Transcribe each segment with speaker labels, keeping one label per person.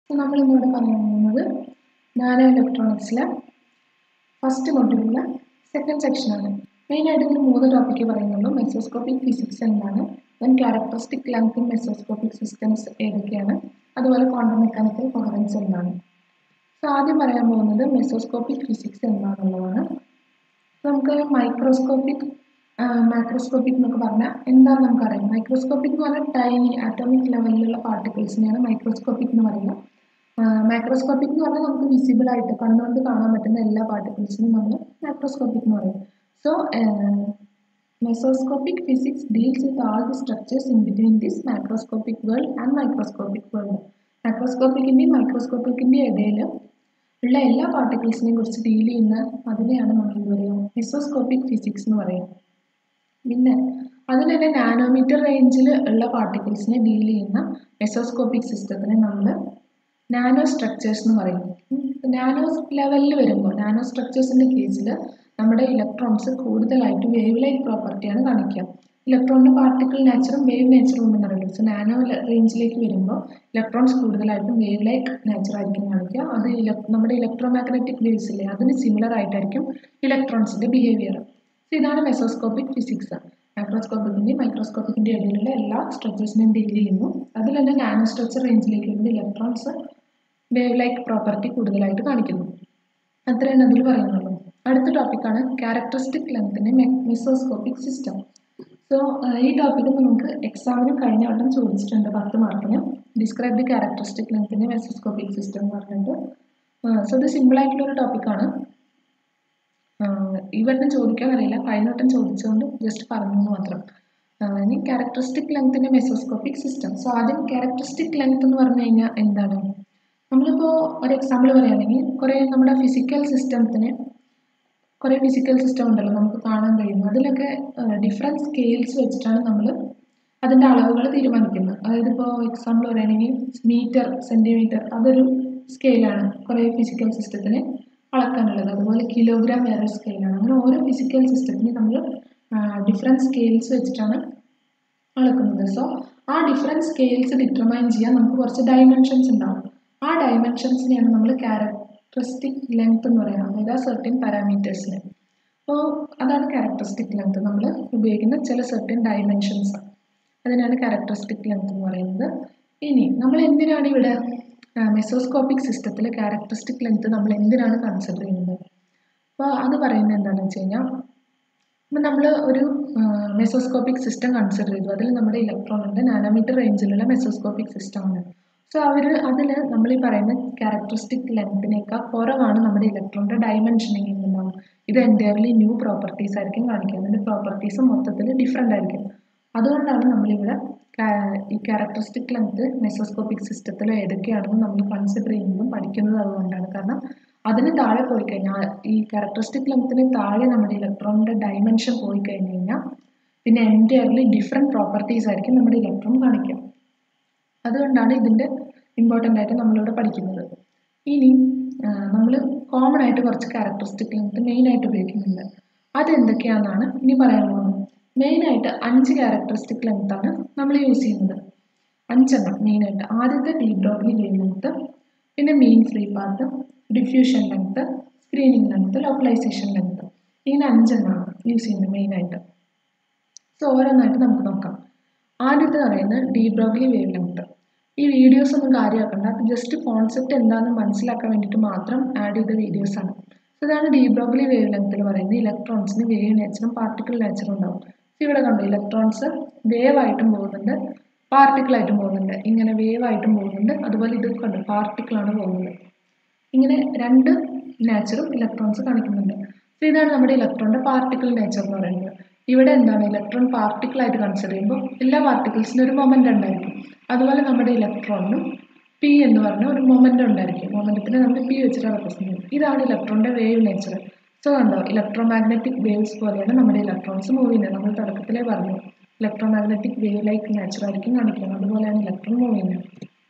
Speaker 1: so നമ്മളിന്നിവിടെ പറയാൻ പോകുന്നത് നാനോ ഇലക്ട്രോണിക്സിലെ ഫസ്റ്റ് മൊഡ്യൂളിലെ സെക്കൻഡ് സെക്ഷനാണ് മെയിനായിട്ട് ഇതിൽ മൂന്ന് ടോപ്പിക്ക് പറയുന്നുള്ളൂ മെസോസ്കോപ്പിക് ഫിസിക്സ് എന്താണ് then characteristic length in mesoscopic systems ഏതൊക്കെയാണ് അതുപോലെ ക്വാണ്ടം മെക്കാനിക്കൽ കൊഹറൻസ് എന്താണ് സോ ആദ്യം പറയാൻ പോകുന്നത് മെസോസ്കോപ്പിക് ഫിസിക്സ് എന്താണെന്നുള്ളതാണ് നമുക്ക് മൈക്രോസ്കോപ്പിക് മൈക്രോസ്കോപ്പിക് എന്നൊക്കെ പറഞ്ഞാൽ എന്താണെന്ന് നമുക്കറിയാം മൈക്രോസ്കോപ്പിക് എന്ന് പറഞ്ഞാൽ ടൈനി ആറ്റോമിക് ലെവലിലുള്ള പാർട്ടിക്കിൾസിനെയാണ് മൈക്രോസ്കോപ്പിക് എന്ന് പറയുന്നത് മൈക്രോസ്കോപ്പിക് എന്ന് പറഞ്ഞാൽ നമുക്ക് വിസിബിൾ ആയിട്ട് കണ്ണുകൊണ്ട് കാണാൻ പറ്റുന്ന എല്ലാ പാർട്ടിക്കിൾസിനും നമ്മൾ മൈക്രോസ്കോപ്പിക് എന്ന് പറയും so mesoscopic physics deals with all the structures in between this microscopic world and microscopic world മൈക്രോസ്കോപ്പിക്കിൻ്റെയും മൈക്രോസ്കോപ്പിക്കിൻ്റെയും ഇടയിൽ ഉള്ള എല്ലാ പാർട്ടിക്കിൾസിനെയും കുറിച്ച് ഡീൽ ചെയ്യുന്ന അതിനെയാണ് നമ്മൾ എന്ത് പറയുക മെസോസ്കോപ്പിക് ഫിസിക്സ് എന്ന് പറയുക പിന്നെ അതിൽ തന്നെ നാനോമീറ്റർ റേഞ്ചിൽ ഉള്ള പാർട്ടിക്കിൾസിനെ ഡീൽ ചെയ്യുന്ന മെസോസ്കോപ്പിക് സിസ്റ്റത്തിനെ നമ്മൾ നാനോ സ്ട്രക്ചേഴ്സ് എന്ന് പറയും നാനോ ലെവലിൽ വരുമ്പോൾ നാനോ സ്ട്രക്ചേഴ്സിൻ്റെ കേസിൽ നമ്മുടെ ഇലക്ട്രോൺസ് കൂടുതലായിട്ട് വേവ് ലൈറ്റ് പ്രോപ്പർട്ടിയാണ് കാണിക്കുക ഇലക്ട്രോണിൻ്റെ പാർട്ടിക്കിൾ നേച്ചറും വേവ് നേച്ചറും ഉണ്ടെന്ന് അറിയില്ല സോ നാനോ റേഞ്ചിലേക്ക് വരുമ്പോൾ ഇലക്ട്രോൺസ് കൂടുതലായിട്ടും വേവ് ലൈക്ക് നേച്ചർ ആയിരിക്കും കാണിക്കുക അത് നമ്മുടെ ഇലക്ട്രോ മാഗ്നറ്റിക് വേവ്സ് ഇല്ലേ അതിന് സിമിലർ ആയിട്ടായിരിക്കും ഇലക്ട്രോൺസിൻ്റെ ബിഹേവിയർ സോ ഇതാണ് മെസോസ്കോപ്പിക് ഫിസിക്സ് മൈക്രോസ്കോപ്പിക്കിൻ്റെയും മൈക്രോസ്കോപ്പിക്കിൻ്റെ ഇടയിലുള്ള എല്ലാ സ്ട്രക്ചേഴ്സിനെയും ഡീൽ ചെയ്യുന്നു അതിൽ തന്നെ നാനോ സ്ട്രക്ചർ റേഞ്ചിലേക്ക് വരുമ്പോൾ ഇലക്ട്രോൺസ് വേവ് ലൈക്ക് പ്രോപ്പർട്ടി കൂടുതലായിട്ട് കാണിക്കുന്നു അത്രയാണ് അതിൽ പറയുന്നുള്ളൂ അടുത്ത ടോപ്പിക്കാണ് ക്യാരക്ടറിസ്റ്റിക് ലെങ്തിൻ്റെ മെസോസ്കോപ്പിക് സിസ്റ്റം സോ ഈ ടോപ്പിക്ക് നമുക്ക് എക്സാമിന് കഴിഞ്ഞ വട്ടം ചോദിച്ചിട്ടുണ്ട് പത്ത് മാർക്കിന് ഡിസ്ക്രൈബ് ദി ക്യാരക്ടറിസ്റ്റിക് ലെങ്തിൻ്റെ മെസോസ്കോപ്പിക് സിസ്റ്റം എന്ന് പറഞ്ഞിട്ട് സോ ഇത് സിമ്പിളായിട്ടുള്ള ഒരു ടോപ്പിക്കാണ് ഈ വട്ടം ചോദിക്കാൻ അറിയില്ല കഴിഞ്ഞ വട്ടം ചോദിച്ചുകൊണ്ട് ജസ്റ്റ് പറഞ്ഞു മാത്രം ഇനി ക്യാരക്ടറിസ്റ്റിക് ലെങ്തിൻ്റെ മെസോസ്കോപ്പിക് സിസ്റ്റം സോ ആദ്യം ക്യാരക്ടറിസ്റ്റിക് ലെങ്ത് എന്ന് പറഞ്ഞു കഴിഞ്ഞാൽ എന്താണ് നമ്മളിപ്പോൾ ഒരു എക്സാമ്പിൾ പറയുകയാണെങ്കിൽ കുറേ നമ്മുടെ ഫിസിക്കൽ സിസ്റ്റത്തിന് കുറേ ഫിസിക്കൽ സിസ്റ്റം ഉണ്ടല്ലോ നമുക്ക് കാണാൻ കഴിയുന്നു അതിലൊക്കെ ഡിഫറെൻറ്റ് സ്കെയിൽസ് വെച്ചിട്ടാണ് നമ്മൾ അതിൻ്റെ അളവുകൾ തീരുമാനിക്കുന്നത് അതായത് ഇപ്പോൾ എക്സാമ്പിൾ പറയുകയാണെങ്കിൽ മീറ്റർ സെൻറ്റിമീറ്റർ അതൊരു സ്കെയിലാണ് കുറേ ഫിസിക്കൽ സിസ്റ്റത്തിന് അളക്കാനുള്ളത് അതുപോലെ കിലോഗ്രാം വേറെ സ്കെയിലാണ് അങ്ങനെ ഓരോ ഫിസിക്കൽ സിസ്റ്റത്തിന് നമ്മൾ ഡിഫറെൻറ്റ് സ്കെയിൽസ് വെച്ചിട്ടാണ് അളക്കുന്നത് സോ ആ ഡിഫറെൻറ്റ് സ്കെയിൽസ് ഡിറ്റർമൈൻ ചെയ്യാൻ നമുക്ക് കുറച്ച് ഡയമെൻഷൻസ് ഉണ്ടാവും ആ ഡയമെൻഷൻസിനെയാണ് നമ്മൾ ക്യാരക്ടറിസ്റ്റിക് ലെങ്ത് എന്ന് പറയുന്നത് അതായത് ആ സെർട്ടിൻ പാരാമീറ്റേഴ്സിന് അപ്പോൾ അതാണ് ക്യാരക്ടറിസ്റ്റിക് ലെങ്ത് നമ്മൾ ഉപയോഗിക്കുന്ന ചില സെർട്ടിൻ ഡയമെൻഷൻസ് അതിനാണ് ക്യാരക്ടറിസ്റ്റിക് ലെങ്ത് എന്ന് പറയുന്നത് ഇനി നമ്മൾ എന്തിനാണ് ഇവിടെ മെസോസ്കോപ്പിക് സിസ്റ്റത്തിൽ ക്യാരക്ടറിസ്റ്റിക് ലെങ്ത് നമ്മൾ എന്തിനാണ് കൺസിഡർ ചെയ്യുന്നത് അപ്പോൾ അത് പറയുന്നത് എന്താണെന്ന് വെച്ച് കഴിഞ്ഞാൽ ഇപ്പം നമ്മൾ ഒരു മെസോസ്കോപ്പിക് സിസ്റ്റം കൺസിഡർ ചെയ്തു അതിൽ നമ്മുടെ ഇലക്ട്രോണിൻ്റെ നാനോമീറ്റർ റേഞ്ചിലുള്ള മെസോസ്കോപ്പിക് സിസ്റ്റമാണ് സോ അവർ അതിൽ നമ്മൾ ഈ പറയുന്ന ക്യാരക്ടറിസ്റ്റിക് ലെങ്തിനേക്കാൾ കുറവാണ് നമ്മുടെ ഇലക്ട്രോണിൻ്റെ ഡയമെൻഷനിങ് ഉണ്ടാവും ഇത് എൻറ്റയർലി ന്യൂ പ്രോപ്പർട്ടീസ് ആയിരിക്കും കാണിക്കുക അതിൻ്റെ പ്രോപ്പർട്ടീസ് മൊത്തത്തിൽ ഡിഫറെൻ്റ് ആയിരിക്കും അതുകൊണ്ടാണ് നമ്മളിവിടെ ഈ ക്യാരക്ടറിസ്റ്റിക് ലെങ്ത് മെസോസ്കോപ്പിക് സിസ്റ്റത്തിൽ ഏതൊക്കെയാണെന്ന് നമ്മൾ കൺസിഡർ ചെയ്യുന്നതും പഠിക്കുന്നത് അതുകൊണ്ടാണ് കാരണം അതിന് താഴെ പോയി കഴിഞ്ഞാൽ ഈ ക്യാരക്ടറിസ്റ്റിക് ലെങ്ത്തിന് താഴെ നമ്മുടെ ഇലക്ട്രോണിൻ്റെ ഡയമെൻഷൻ പോയി കഴിഞ്ഞ് കഴിഞ്ഞാൽ പിന്നെ എൻറ്റയർലി ഡിഫറെൻറ്റ് പ്രോപ്പർട്ടീസ് ആയിരിക്കും നമ്മുടെ ഇലക്ട്രോൺ കാണിക്കുക അതുകൊണ്ടാണ് ഇതിൻ്റെ ഇമ്പോർട്ടൻ്റ് ആയിട്ട് നമ്മളിവിടെ പഠിക്കുന്നത് ഇനി നമ്മൾ കോമൺ ആയിട്ട് കുറച്ച് ക്യാരക്ടറിസ്റ്റിക് ലെങ്ത് മെയിനായിട്ട് ഉപയോഗിക്കുന്നുണ്ട് അതെന്തൊക്കെയാണെന്നാണ് ഇനി പറയാൻ പോകുന്നത് മെയിനായിട്ട് അഞ്ച് ക്യാരക്ടറിസ്റ്റിക് ലെങ്ത്താണ് നമ്മൾ യൂസ് ചെയ്യുന്നത് അഞ്ചെണ്ണം മെയിനായിട്ട് ആദ്യത്തെ ഡീ ബ്രോഗ്ലി വേവ് ലെങ്ത് പിന്നെ mean free path diffusion length screening length localisation length ഇങ്ങനെ അഞ്ചെണ്ണമാണ് യൂസ് ചെയ്യുന്നത് മെയിനായിട്ട് സോ ഓരോന്നായിട്ട് നമുക്ക് നോക്കാം ആദ്യത്തെ പറയുന്നത് ഡീ ബ്രോഗ്ലി വേവ് ലെങ്ത് ഈ വീഡിയോസ് ഒന്നും കാര്യമാക്കണ്ട അത് ജസ്റ്റ് കോൺസെപ്റ്റ് എന്താണെന്ന് മനസ്സിലാക്കാൻ വേണ്ടിയിട്ട് മാത്രം ആഡ് ചെയ്ത വീഡിയോസാണ് ഇതാണ് ഡീ ബ്രോഗ്ലി വേവ് ലെങ്ത്തിൽ പറയുന്നത് ഇലക്ട്രോൺസിന് വേവ് നേച്ചറും പാർട്ടിക്കിൾ നേച്ചറും ഉണ്ടാവും ഇവിടെ കണ്ടു ഇലക്ട്രോൺസ് വേവ് ആയിട്ടും പോകുന്നുണ്ട് പാർട്ടിക്കിൾ ആയിട്ടും പോകുന്നുണ്ട് ഇങ്ങനെ വേവ് ആയിട്ടും പോകുന്നുണ്ട് അതുപോലെ ഇത് കണ്ടു പാർട്ടിക്കിളാണ് പോകുന്നത് ഇങ്ങനെ രണ്ട് നേച്ചറും ഇലക്ട്രോൺസ് കാണിക്കുന്നുണ്ട് സോ ഇതാണ് നമ്മുടെ ഇലക്ട്രോണിൻ്റെ പാർട്ടിക്കിൾ നേച്ചർ എന്ന് പറയുന്നത് ഇവിടെ എന്താണ് ഇലക്ട്രോൺ പാർട്ടിക്കിൾ ആയിട്ട് കൺസിഡർ ചെയ്യുമ്പോൾ എല്ലാ പാർട്ടിക്കിൾസിനും ഒരു മൊമെൻ്റ് ഉണ്ടായിരിക്കും അതുപോലെ നമ്മുടെ ഇലക്ട്രോണിനും പി എന്ന് പറഞ്ഞ ഒരു മൊമെൻ്റ് ഉണ്ടായിരിക്കും മൊമെൻറ്റത്തിന് നമ്മൾ പി വെച്ചിട്ട് റെപ്രസെൻറ്റ് ചെയ്യും ഇതാണ് ഇലക്ട്രോണിൻ്റെ വേവ് നേച്ചർ സോ കണ്ടോ ഇലക്ട്രോ മാഗ്നറ്റിക് വേവ്സ് പോലെയാണ് നമ്മുടെ ഇലക്ട്രോൺസ് മൂവ് ചെയ്യുന്നത് നമ്മൾ തുടക്കത്തിലേ പറഞ്ഞു electromagnetic wave like nature ആയിരിക്കും കാണിക്കുന്നത് അതുപോലെയാണ് ഇലക്ട്രോൺ മൂവ് ചെയ്യുന്നത്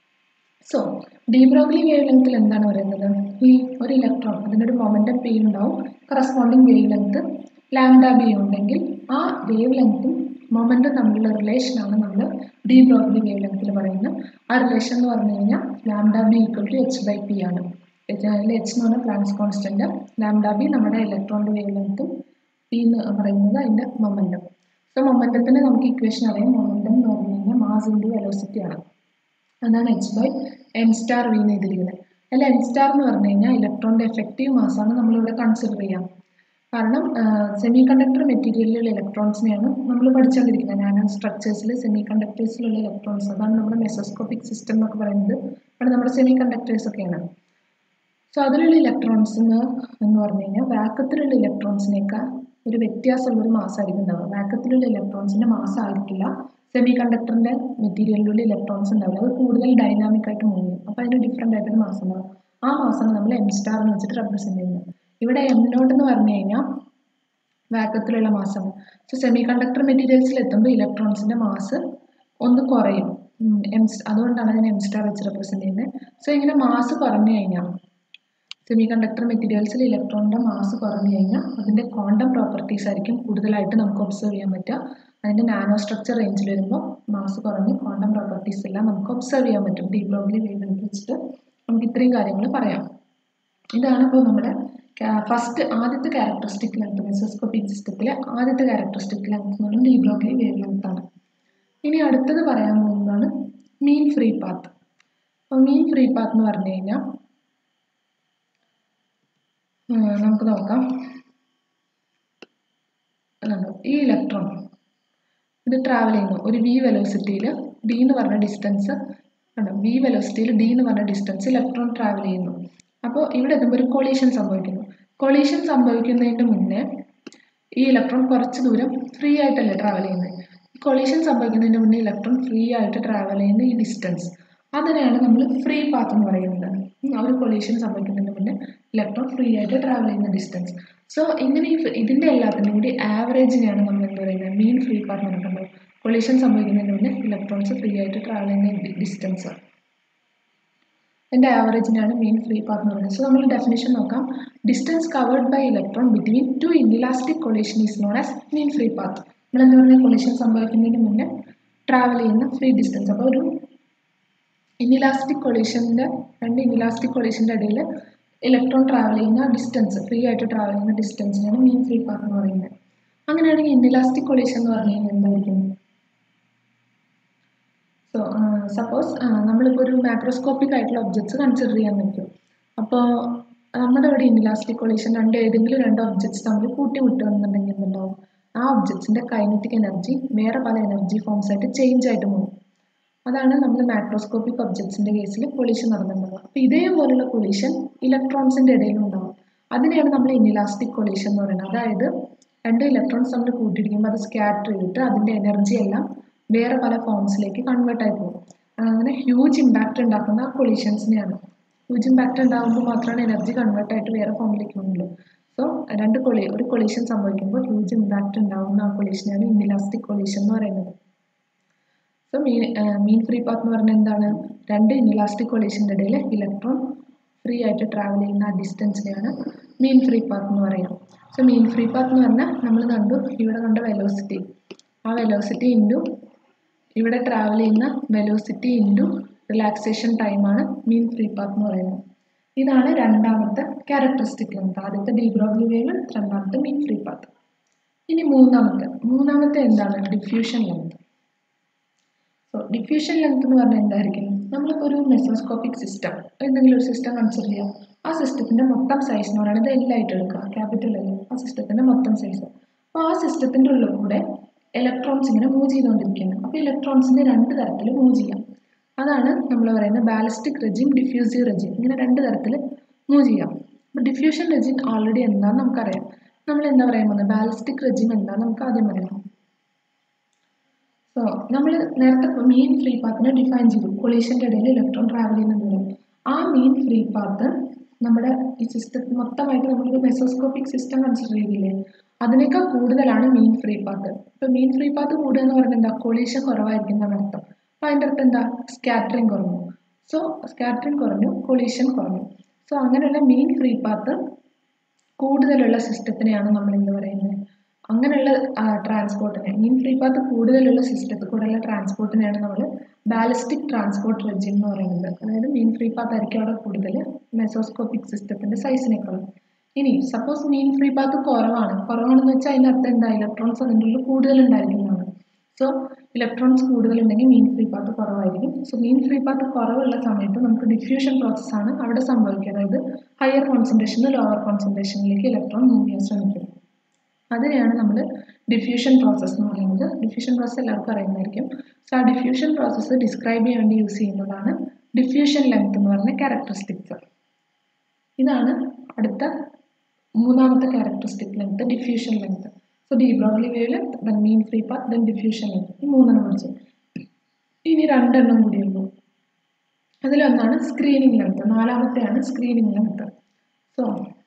Speaker 1: സോ ഡീബ്രോഗ്ലി വേവ് ലെങ്ത്തിൽ എന്താണ് പറയുന്നത് ഈ ഒരു ഇലക്ട്രോൺ അതിനൊരു മൊമെൻറ്റം പി ഉണ്ടാവും corresponding wavelength lambda B ഉണ്ടെങ്കിൽ ആ വേവ് ലെങ്ത്തും മൊമെൻറ്റും തമ്മിലുള്ള റിലേഷനാണ് നമ്മൾ ഡി ബ്രോഗ്ലി വേവ് ലെങ്ത്തിൽ പറയുന്നത് ആ റിലേഷൻ എന്ന് പറഞ്ഞു കഴിഞ്ഞാൽ lambda B equal to H by P ആണ് അതിൽ എച്ച് എന്ന് പറഞ്ഞാൽ പ്ലാങ്സ് കോൺസ്റ്റൻറ്റ് ലാംഡ ബി നമ്മുടെ ഇലക്ട്രോണിൻ്റെ വേവ് ലെങ്ത്തും പി എന്ന് പറയുന്നത് അതിൻ്റെ മൊമെൻറ്റം സോ മൊമെൻറ്റത്തിന് നമുക്ക് ഇക്വേഷൻ അറിയാം മൊമെൻറ്റം എന്ന് പറഞ്ഞു കഴിഞ്ഞാൽ മാസ് ഇൻറ്റു വെലോസിറ്റി ആണ് അതാണ് H by N star V എന്ന് എഴുതിയിരിക്കുന്നത് അല്ല എൻ സ്റ്റാർ എന്ന് പറഞ്ഞു കഴിഞ്ഞാൽ ഇലക്ട്രോണിൻ്റെ എഫക്റ്റീവ് മാസാണ് നമ്മളിവിടെ കൺസിഡർ ചെയ്യാം കാരണം സെമി കണ്ടക്ടർ മെറ്റീരിയലിലുള്ള ഇലക്ട്രോൺസിനെയാണ് നമ്മൾ പഠിച്ചുകൊണ്ടിരിക്കുന്നത് നാനോ സ്ട്രക്ചേഴ്സിൽ സെമി കണ്ടക്ടേഴ്സിലുള്ള ഇലക്ട്രോൺസ് അതാണ് നമ്മുടെ മെസോസ്കോപ്പിക് സിസ്റ്റം എന്നൊക്കെ പറയുന്നത് അവിടെ നമ്മുടെ സെമി കണ്ടക്ടേഴ്സ് ഒക്കെയാണ് സോ അതിലുള്ള ഇലക്ട്രോൺസ് എന്ന് എന്ന് പറഞ്ഞു കഴിഞ്ഞാൽ വാക്കത്തിലുള്ള ഇലക്ട്രോൺസിനേക്കാൾ ഒരു വ്യത്യാസമുള്ള ഒരു മാസമായിരിക്കും ഉണ്ടാവുക വാക്കത്തിലുള്ള ഇലക്ട്രോൺസിൻ്റെ മാസം ആയിരിക്കില്ല സെമി കണ്ടക്ടറിൻ്റെ മെറ്റീരിയലിലുള്ള ഇലക്ട്രോൺസ് ഉണ്ടാവില്ല അത് കൂടുതൽ ഡൈനാമിക് ആയിട്ട് മൂവ് ചെയ്യും അപ്പോൾ അതിന് ഡിഫറെൻ്റ് ആയിട്ടൊരു മാസം ഉണ്ടാവും ആ മാസമാണ് നമ്മൾ എം സ്റ്റാർ എന്ന് വെച്ചിട്ട് റെപ്രസെൻറ്റ് ചെയ്യുന്നത് ഇവിടെ എം നോട്ട് എന്ന് പറഞ്ഞു കഴിഞ്ഞാൽ വാക്കത്തിലുള്ള മാസം സോ സെമി കണ്ടക്ടർ മെറ്റീരിയൽസിൽ എത്തുമ്പോൾ ഇലക്ട്രോൺസിൻ്റെ മാസ് ഒന്ന് കുറയും എം അതുകൊണ്ടാണ് അതിനെ എം സ്റ്റാർ വെച്ച് റെപ്രസെൻറ്റ് ചെയ്യുന്നത് സോ ഇങ്ങനെ മാസ് കുറഞ്ഞു കഴിഞ്ഞാൽ സെമി കണ്ടക്ടർ മെറ്റീരിയൽസിൽ ഇലക്ട്രോണിൻ്റെ മാസ് കുറഞ്ഞു കഴിഞ്ഞാൽ അതിൻ്റെ ക്വാണ്ടം പ്രോപ്പർട്ടീസ് ആയിരിക്കും കൂടുതലായിട്ട് നമുക്ക് ഒബ്സർവ് ചെയ്യാൻ പറ്റുക അതിൻ്റെ നാനോ സ്ട്രക്ചർ റേഞ്ചിൽ വരുമ്പോൾ മാസ് കുറഞ്ഞ് ക്വാണ്ടം പ്രോപ്പർട്ടീസ് എല്ലാം നമുക്ക് ഒബ്സർവ് ചെയ്യാൻ പറ്റും ഡീ ബ്ലോഗ്ലി വേവ് വെച്ചിട്ട് നമുക്ക് ഇത്രയും കാര്യങ്ങൾ പറയാം ഇതാണ് ഇപ്പോൾ നമ്മുടെ ഫസ്റ്റ് ആദ്യത്തെ ക്യാരക്ടറിസ്റ്റിക് ലെങ്ത് മെസോസ്കോപ്പിക് സിസ്റ്റത്തിലെ ആദ്യത്തെ ക്യാരക്ടറിസ്റ്റിക് ലെങ്ത് എന്ന് പറയുന്നത് ഡീ ബ്ലോഗ്ലി വേവ് ലെങ്ത് ആണ് ഇനി അടുത്തത് പറയാൻ പോകുന്നതാണ് മീൻ ഫ്രീ പാത്ത് അപ്പോൾ മീൻ ഫ്രീ പാത്ത് എന്ന് പറഞ്ഞു കഴിഞ്ഞാൽ നമുക്ക് നോക്കാം അതാണ് ഈ ഇലക്ട്രോൺ ഇത് ട്രാവൽ ചെയ്യുന്നു ഒരു വി വെലോസിറ്റിയിൽ ഡി എന്ന് പറഞ്ഞ ഡിസ്റ്റൻസ് കണ്ടോ വി വെലോസിറ്റിയിൽ ഡി എന്ന് പറഞ്ഞ ഡിസ്റ്റൻസ് ഇലക്ട്രോൺ ട്രാവൽ ചെയ്യുന്നു അപ്പോൾ ഇവിടെ എത്തുമ്പോൾ ഒരു കൊളീഷൻ സംഭവിക്കുന്നു കൊളീഷൻ സംഭവിക്കുന്നതിന് മുന്നേ ഈ ഇലക്ട്രോൺ കുറച്ച് ദൂരം ഫ്രീ ആയിട്ടല്ലേ ട്രാവൽ ചെയ്യുന്നത് ഈ കൊളീഷൻ സംഭവിക്കുന്നതിന് മുന്നേ ഇലക്ട്രോൺ ഫ്രീ ആയിട്ട് ട്രാവൽ ചെയ്യുന്ന ഈ ഡിസ്റ്റൻസ് അതിനെയാണ് നമ്മൾ ഫ്രീ പാത്ത് എന്ന് പറയുന്നത് ആ ഒരു കൊളീഷൻ സംഭവിക്കുന്നതിന് മുന്നേ ഇലക്ട്രോൺ ഫ്രീ ആയിട്ട് ട്രാവൽ ചെയ്യുന്ന ഡിസ്റ്റൻസ് സോ ഇങ്ങനെ ഈ ഇതിൻ്റെ എല്ലാത്തിനും കൂടി ആവറേജിനെയാണ് നമ്മൾ എന്ത് പറയുന്നത് മീൻ ഫ്രീ പാത്ത് എന്ന് പറയുന്നത് കൊളീഷൻ സംഭവിക്കുന്നതിന് മുന്നേ ഇലക്ട്രോൺസ് ഫ്രീ ആയിട്ട് ട്രാവൽ ചെയ്യുന്ന ഡിസ്റ്റൻസ് ഇതിൻ്റെ ആവറേജിനാണ് മീൻ ഫ്രീ പാത്ത് എന്ന് പറയുന്നത് സോ നമ്മൾ ഡെഫിനേഷൻ നോക്കാം distance covered by electron between two inelastic collision is known as mean free path നമ്മൾ എന്താ പറയുക കൊളീഷൻ സംഭവിക്കുന്നതിന് മുന്നേ ട്രാവൽ ചെയ്യുന്ന ഫ്രീ ഡിസ്റ്റൻസ് അപ്പോൾ ഒരു ഇൻഇലാസ്റ്റിക് കൊളീഷൻ്റെ രണ്ട് ഇൻഇലാസ്റ്റിക് കൊളീഷൻ്റെ ഇടയിൽ ഇലക്ട്രോൺ ട്രാവൽ ചെയ്യുന്ന ഡിസ്റ്റൻസ് ഫ്രീ ആയിട്ട് ട്രാവൽ ചെയ്യുന്ന ഡിസ്റ്റൻസിനാണ് മീൻ ഫ്രീ പാത്ത് എന്ന് പറയുന്നത് അങ്ങനെയാണെങ്കിൽ ഇൻഇലാസ്റ്റിക് കൊളീഷൻ എന്ന് പറഞ്ഞു കഴിഞ്ഞാൽ എന്തായിരിക്കും സോ സപ്പോസ് നമ്മളിപ്പോൾ ഒരു മാക്രോസ്കോപ്പിക് ആയിട്ടുള്ള ഒബ്ജക്ട്സ് കൺസിഡർ ചെയ്യാൻ പറ്റും അപ്പോൾ നമ്മുടെ ഇവിടെ ഇൻഇലാസ്റ്റിക് കൊളീഷൻ രണ്ട് ഏതെങ്കിലും രണ്ട് ഒബ്ജക്ട്സ് തമ്മിൽ കൂട്ടിമുട്ടുകയാണെന്നുണ്ടെങ്കിൽ എന്തുണ്ടാവും ആ ഒബ്ജക്ട്സിൻ്റെ കൈനറ്റിക് എനർജി വേറെ പല എനർജി ഫോംസ് ആയിട്ട് ചേഞ്ച് ആയിട്ട് പോകും അതാണ് നമ്മൾ മാക്രോസ്കോപ്പിക് ഒബ്ജക്ട്സിൻ്റെ കേസിൽ പൊളിഷൻ നടന്നിട്ടുണ്ടാവുക അപ്പോൾ ഇതേപോലുള്ള പൊളിഷൻ ഇലക്ട്രോൺസിൻ്റെ ഇടയിലും ഉണ്ടാവും അതിനെയാണ് നമ്മൾ ഇൻഇലാസ്റ്റിക് കൊളീഷൻ എന്ന് പറയുന്നത് അതായത് രണ്ട് ഇലക്ട്രോൺസ് നമ്മൾ കൂട്ടിയിടിക്കുമ്പോൾ അത് സ്കാറ്റർ ചെയ്തിട്ട് അതിൻ്റെ എനർജി എല്ലാം വേറെ പല ഫോംസിലേക്ക് കൺവേർട്ട് ആയി പോകും അങ്ങനെ ഹ്യൂജ് ഇമ്പാക്റ്റ് ഉണ്ടാക്കുന്ന കൊളീഷൻസിനെയാണ് ഹ്യൂജ് ഇമ്പാക്റ്റ് ഉണ്ടാകുമ്പോൾ മാത്രമാണ് എനർജി കൺവേർട്ട് ആയിട്ട് വേറെ ഫോമിലേക്ക് പോകുന്നുള്ളൂ സോ രണ്ട് കൊളി ഒരു കൊളീഷൻ സംഭവിക്കുമ്പോൾ ഹ്യൂജ് ഇമ്പാക്റ്റ് ഉണ്ടാകുന്ന ആ കൊളീഷനാണ് ഇൻഇലാസ്റ്റിക് കൊളീഷൻ എന്ന് പറയുന്നത് so mean mean free path എന്ന് പറഞ്ഞാൽ എന്താണ് രണ്ട് ഇൻഇലാസ്റ്റിക് കൊളീഷൻ്റെ ഇടയിൽ ഇലക്ട്രോൺ ഫ്രീ ആയിട്ട് ട്രാവൽ ചെയ്യുന്ന ആ ഡിസ്റ്റൻസിനെയാണ് മീൻ ഫ്രീ പാത്ത് എന്ന് പറയുക സോ മീൻ ഫ്രീ പാത്ത് എന്ന് പറഞ്ഞാൽ നമ്മൾ കണ്ടു ഇവിടെ കണ്ട വെലോസിറ്റി ആ വെലോസിറ്റി ഇൻറ്റു ഇവിടെ ട്രാവൽ ചെയ്യുന്ന വെലോസിറ്റി ഇൻറ്റു റിലാക്സേഷൻ ടൈമാണ് മീൻ ഫ്രീ പാത്ത് എന്ന് പറയുന്നത് ഇതാണ് രണ്ടാമത്തെ ക്യാരക്ടറിസ്റ്റിക് ലെങ്ത് ആദ്യത്തെ ഡീബ്രോഗ്ലി വേവ് രണ്ടാമത്തെ മീൻ ഫ്രീ പാത്ത് ഇനി മൂന്നാമത്തെ മൂന്നാമത്തെ എന്താണ് diffusion length so diffusion length എന്ന് പറഞ്ഞാൽ എന്തായിരിക്കും നമ്മളിപ്പോൾ ഒരു മെസോസ്കോപ്പിക് സിസ്റ്റം എന്തെങ്കിലും ഒരു സിസ്റ്റം കൺസിഡർ ചെയ്യാം ആ സിസ്റ്റത്തിൻ്റെ മൊത്തം സൈസ് എന്ന് പറയുന്നത് എല്ലായിട്ട് എടുക്കുക ക്യാപിറ്റൽ അല്ലേ ആ സിസ്റ്റത്തിൻ്റെ മൊത്തം സൈസ് അപ്പോൾ ആ സിസ്റ്റത്തിൻ്റെ ഉള്ളിൽ കൂടെ ഇലക്ട്രോൺസ് ഇങ്ങനെ മൂവ് ചെയ്തുകൊണ്ടിരിക്കുകയാണ് അപ്പോൾ ഇലക്ട്രോൺസിനെ രണ്ട് തരത്തിൽ മൂവ് ചെയ്യാം അതാണ് നമ്മൾ പറയുന്നത് ബാലിസ്റ്റിക് റെജിം ഡിഫ്യൂസീവ് റെജിം ഇങ്ങനെ രണ്ട് തരത്തിൽ മൂവ് ചെയ്യാം അപ്പോൾ ഡിഫ്യൂഷൻ റെജിം ഓൾറെഡി എന്താണെന്ന് നമുക്കറിയാം നമ്മൾ എന്താ പറയാൻ പോകുന്നത് ബാലിസ്റ്റിക് റെജിം എന്താണെന്ന് നമുക്ക് ആദ്യം പറയാം സോ നമ്മൾ നേരത്തെ മീൻ ഫ്രീ പാത്തിനെ ഡിഫൈൻ ചെയ്തു കൊളീഷൻ്റെ ഇടയിൽ ഇലക്ട്രോൺ ട്രാവൽ ചെയ്യുന്ന ദൂരം ആ മീൻ ഫ്രീ പാത്ത് നമ്മുടെ ഈ സിസ്റ്റത്തിൽ മൊത്തമായിട്ട് നമ്മളൊരു മെസോസ്കോപ്പിക് സിസ്റ്റം കൺസിഡർ ചെയ്തില്ലേ അതിനേക്കാൾ കൂടുതലാണ് മീൻ ഫ്രീ പാത്ത് ഇപ്പോൾ മീൻ ഫ്രീ പാത്ത് കൂടുക എന്ന് പറയുന്നത് എന്താ കൊളീഷൻ കുറവായിരിക്കും എന്നാണ് അർത്ഥം അപ്പോൾ അതിൻ്റെ അർത്ഥം എന്താ സ്കാറ്ററിങ് കുറഞ്ഞു സോ സ്കാറ്ററിങ് കുറഞ്ഞു കൊളീഷൻ കുറഞ്ഞു സോ അങ്ങനെയുള്ള മീൻ ഫ്രീ പാത്ത് കൂടുതലുള്ള സിസ്റ്റത്തിനെയാണ് നമ്മൾ എന്ത് പറയുന്നത് അങ്ങനെയുള്ള ട്രാൻസ്പോർട്ടിനെ മീൻ ഫ്രീ പാത്ത് കൂടുതലുള്ള സിസ്റ്റത്തിൽ കൂടെയുള്ള ട്രാൻസ്പോർട്ടിനെയാണ് നമ്മൾ ബാലിസ്റ്റിക് ട്രാൻസ്പോർട്ട് റെജിം എന്ന് പറയുന്നത് അതായത് മീൻ ഫ്രീ പാത്ത് ആയിരിക്കും അവിടെ കൂടുതൽ മെസോസ്കോപ്പിക് സിസ്റ്റത്തിൻ്റെ സൈസിനേക്കാളും ഇനി സപ്പോസ് മീൻ ഫ്രീ പാത്ത് കുറവാണ് കുറവാണെന്ന് വെച്ചാൽ അതിൻ്റെ അർത്ഥം എന്താ ഇലക്ട്രോൺസ് അതിൻ്റെ ഉള്ളിൽ കൂടുതൽ ഉണ്ടായിരിക്കുന്നതാണ് സോ ഇലക്ട്രോൺസ് കൂടുതലുണ്ടെങ്കിൽ മീൻ ഫ്രീ പാത്ത് കുറവായിരിക്കും സോ മീൻ ഫ്രീ പാത്ത് കുറവുള്ള സമയത്ത് നമുക്ക് ഡിഫ്യൂഷൻ പ്രോസസ്സാണ് അവിടെ സംഭവിക്കുക അതായത് ഹയർ കോൺസെൻട്രേഷൻ ലോവർ കോൺസെൻട്രേഷനിലേക്ക് ഇലക്ട്രോൺ മൂവ് ചെയ്യാൻ ശ്രമിക്കും അതിനെയാണ് നമ്മൾ ഡിഫ്യൂഷൻ പ്രോസസ്സ് എന്ന് പറയുന്നത് ഡിഫ്യൂഷൻ പ്രോസസ്സ് എല്ലാവർക്കും അറിയുന്നതായിരിക്കും സോ ആ ഡിഫ്യൂഷൻ പ്രോസസ്സ് ഡിസ്ക്രൈബ് ചെയ്യാൻ വേണ്ടി യൂസ് ചെയ്യുന്നതാണ് ഡിഫ്യൂഷൻ ലെങ്ത് എന്ന് പറയുന്ന ക്യാരക്ടറിസ്റ്റിക്സ് ഇതാണ് അടുത്ത മൂന്നാമത്തെ characteristic length diffusion length so de Broglie wavelength then mean free path then diffusion length ഈ മൂന്നെണ്ണം പഠിച്ചു ഇനി രണ്ടെണ്ണം കൂടിയുള്ളൂ അതിലൊന്നാണ് സ്ക്രീനിങ് ലെങ്ത് നാലാമത്തെയാണ് screening length so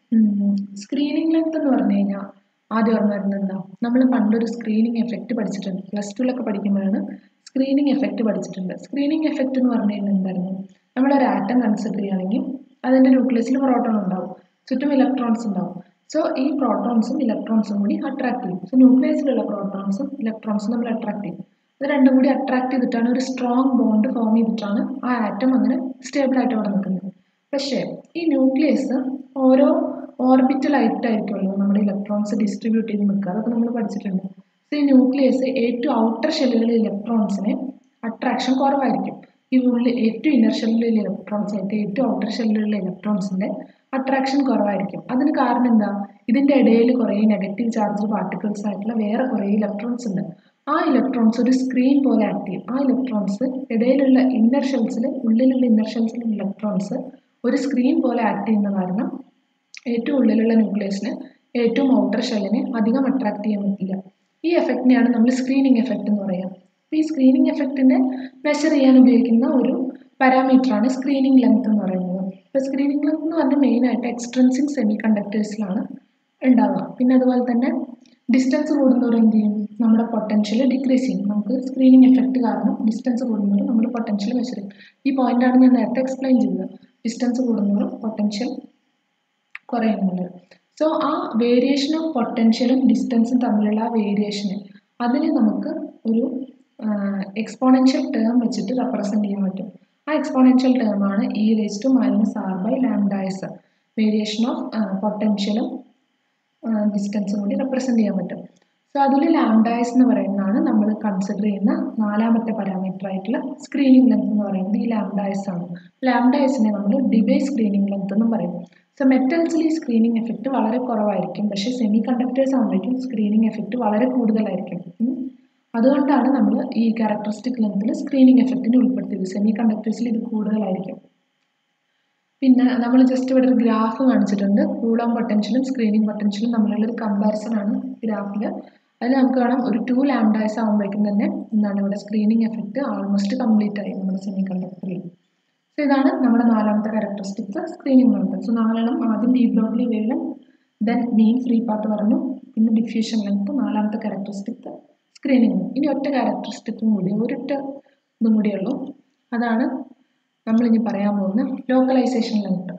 Speaker 1: screening length എന്ന് പറഞ്ഞു കഴിഞ്ഞാൽ ആദ്യം ഓർമ്മ വരുന്നത് എന്താ നമ്മൾ പണ്ടൊരു സ്ക്രീനിങ് എഫക്റ്റ് പഠിച്ചിട്ടുണ്ട് പ്ലസ് ടുവിലൊക്കെ പഠിക്കുമ്പോഴാണ് സ്ക്രീനിങ് എഫക്റ്റ് പഠിച്ചിട്ടുണ്ട് സ്ക്രീനിങ് എഫക്റ്റ് എന്ന് പറഞ്ഞു കഴിഞ്ഞാൽ എന്തായിരുന്നു നമ്മളൊരു ആറ്റം കൺസിഡർ ചെയ്യുകയാണെങ്കിൽ അതിൻ്റെ ന്യൂക്ലിയസിൽ പ്രോട്ടോൺ ഉണ്ടാവും ചുറ്റും ഇലക്ട്രോൺസ് ഉണ്ടാവും സോ ഈ പ്രോട്ടോൺസും ഇലക്ട്രോൺസും കൂടി അട്രാക്ട് ചെയ്യും സോ ന്യൂക്ലിയസിലുള്ള പ്രോട്ടോൺസും ഇലക്ട്രോൺസും നമ്മൾ അട്രാക്ട് ചെയ്യും ഇത് രണ്ടും കൂടി അട്രാക്ട് ചെയ്തിട്ടാണ് ഒരു സ്ട്രോങ് ബോണ്ട് ഫോം ചെയ്തിട്ടാണ് ആ ആറ്റം അങ്ങനെ സ്റ്റേബിൾ ആയിട്ട് അവിടെ നിൽക്കുന്നത് പക്ഷേ ഈ ന്യൂക്ലിയസ് ഓരോ ഓർബിറ്റലായിട്ടായിരിക്കുമല്ലോ നമ്മുടെ ഇലക്ട്രോൺസ് ഡിസ്ട്രിബ്യൂട്ട് ചെയ്ത് നിൽക്കുക അതൊക്കെ നമ്മൾ പഠിച്ചിട്ടുണ്ട് സോ ഈ ന്യൂക്ലിയസ് ഏറ്റവും ഔട്ടർ ഷെല്ലുകളിലെ ഇലക്ട്രോൺസിന് അട്രാക്ഷൻ കുറവായിരിക്കും ഈ ഉള്ളിൽ ഏറ്റവും ഇന്നർ ഷെല്ലിലുള്ള ഇലക്ട്രോൺസ് ആയിട്ട് ഏറ്റവും ഔട്ടർ ഷെല്ലിലുള്ള ഇലക്ട്രോൺസിൻ്റെ അട്രാക്ഷൻ കുറവായിരിക്കും അതിന് കാരണം എന്താ ഇതിൻ്റെ ഇടയിൽ കുറേ നെഗറ്റീവ് ചാർജ് പാർട്ടിക്കിൾസ് ആയിട്ടുള്ള വേറെ കുറേ ഇലക്ട്രോൺസ് ഉണ്ട് ആ ഇലക്ട്രോൺസ് ഒരു സ്ക്രീൻ പോലെ ആക്ട് ചെയ്യും ആ ഇലക്ട്രോൺസ് ഇടയിലുള്ള ഇന്നർ ഷെൽസിൽ ഉള്ളിലുള്ള ഇന്നർ ഷെൽസിലുള്ള ഇലക്ട്രോൺസ് ഒരു സ്ക്രീൻ പോലെ ആക്ട് ചെയ്യുന്ന കാരണം ഏറ്റവും ഉള്ളിലുള്ള ന്യൂക്ലിയസിന് ഏറ്റവും ഔട്ടർ ഷെല്ലിനെ അധികം അട്രാക്ട് ചെയ്യാൻ പറ്റില്ല ഈ എഫക്റ്റിനെയാണ് നമ്മൾ സ്ക്രീനിങ് എഫക്റ്റ് എന്ന് പറയുക അപ്പോൾ ഈ സ്ക്രീനിങ് എഫക്റ്റിനെ മെഷർ ചെയ്യാൻ ഉപയോഗിക്കുന്ന ഒരു പാരാമീറ്ററാണ് സ്ക്രീനിങ് ലെങ്ത് എന്ന് പറയുന്നത് ഇപ്പോൾ സ്ക്രീനിങ് ലെങ്ത് എന്ന് പറഞ്ഞാൽ മെയിനായിട്ട് എക്സ്ട്രൻസിങ് സെമി കണ്ടക്ടേഴ്സിലാണ് ഉണ്ടാവുക പിന്നെ അതുപോലെ തന്നെ ഡിസ്റ്റൻസ് കൂടുന്നവർ എന്ത് ചെയ്യും നമ്മുടെ പൊട്ടൻഷ്യൽ ഡിക്രീസ് ചെയ്യും നമുക്ക് സ്ക്രീനിങ് എഫക്റ്റ് കാരണം ഡിസ്റ്റൻസ് കൂടുന്നവർ നമ്മുടെ പൊട്ടൻഷ്യൽ മെഷർ ചെയ്യും ഈ പോയിന്റാണ് ഞാൻ നേരത്തെ എക്സ്പ്ലെയിൻ ചെയ്തത് ഡിസ്റ്റൻസ് കൂടുന്നവരും പൊട്ടൻഷ്യൽ കുറയുന്നുണ്ട് സോ ആ വേരിയേഷൻ ഓഫ് പൊട്ടൻഷ്യലും ഡിസ്റ്റൻസും തമ്മിലുള്ള ആ വേരിയേഷന് അതിനെ നമുക്ക് ഒരു എക്സ്പോണൻഷ്യൽ ടേം വെച്ചിട്ട് റെപ്രസെൻറ്റ് ചെയ്യാൻ പറ്റും ആ എക്സ്പോണൻഷ്യൽ ടേം ആണ് E raise to minus R by lambda is variation of പൊട്ടൻഷ്യലും ഡിസ്റ്റൻസും കൂടി റെപ്രസെൻറ്റ് ചെയ്യാൻ പറ്റും സോ അതിൽ ലാംഡായസ് എന്ന് പറയുന്നതാണ് നമ്മൾ കൺസിഡർ ചെയ്യുന്ന നാലാമത്തെ പാരാമീറ്റർ ആയിട്ടുള്ള സ്ക്രീനിങ് ലെങ്ത് എന്ന് പറയുന്നത് ഈ ലാംഡായസ് ആണ് ലാംഡായസിനെ നമ്മൾ ഡിബേ സ്ക്രീനിങ് ലെങ്ത് എന്നും പറയും സോ മെറ്റൽസിൽ ഈ സ്ക്രീനിങ് എഫക്റ്റ് വളരെ കുറവായിരിക്കും പക്ഷേ സെമി കണ്ടക്ടേഴ്സ് ആകുമ്പോഴേക്കും സ്ക്രീനിങ് എഫക്റ്റ് വളരെ കൂടുതലായിരിക്കും അതുകൊണ്ടാണ് നമ്മൾ ഈ ക്യാരക്ടറിസ്റ്റിക് ലെങ്ത്തിൽ സ്ക്രീനിങ് എഫക്റ്റിനെ ഉൾപ്പെടുത്തിയത് സെമി കണ്ടക്ടേഴ്സിൽ ഇത് കൂടുതലായിരിക്കും പിന്നെ നമ്മൾ ജസ്റ്റ് ഇവിടെ ഒരു ഗ്രാഫ് കാണിച്ചിട്ടുണ്ട് കൂളോം പൊട്ടൻഷ്യലും സ്ക്രീനിങ് പൊട്ടൻഷ്യലും തമ്മിലുള്ള ഒരു കമ്പാരിസൺ ആണ് ഗ്രാഫിൽ അതിൽ നമുക്ക് കാണാം ഒരു ടു ലാംഡായ്സ് ആകുമ്പോഴേക്കും തന്നെ എന്താണ് ഇവിടെ സ്ക്രീനിങ് എഫക്റ്റ് ആൾമോസ്റ്റ് കംപ്ലീറ്റ് ആയി നമ്മുടെ സെമി കണ്ടക്ടറിൽ സോ ഇതാണ് നമ്മുടെ നാലാമത്തെ ക്യാരക്ടറിസ്റ്റിക്സ് സ്ക്രീനിങ് ലെങ്ത് സോ നാലെണ്ണം ആദ്യം de Broglie wave then mean free path പറഞ്ഞു പിന്നെ ഡിഫ്യൂഷൻ ലെങ്ത് നാലാമത്തെ ക്യാരക്ടറിസ്റ്റിക്സ് സ്ക്രീനിങ് ഇനി ഒറ്റ ക്യാരക്ടറിസ്റ്റിക്കും കൂടി ഒരൊറ്റ ഇതും കൂടിയുള്ളൂ അതാണ് നമ്മളിനി പറയാൻ പോകുന്ന localisation length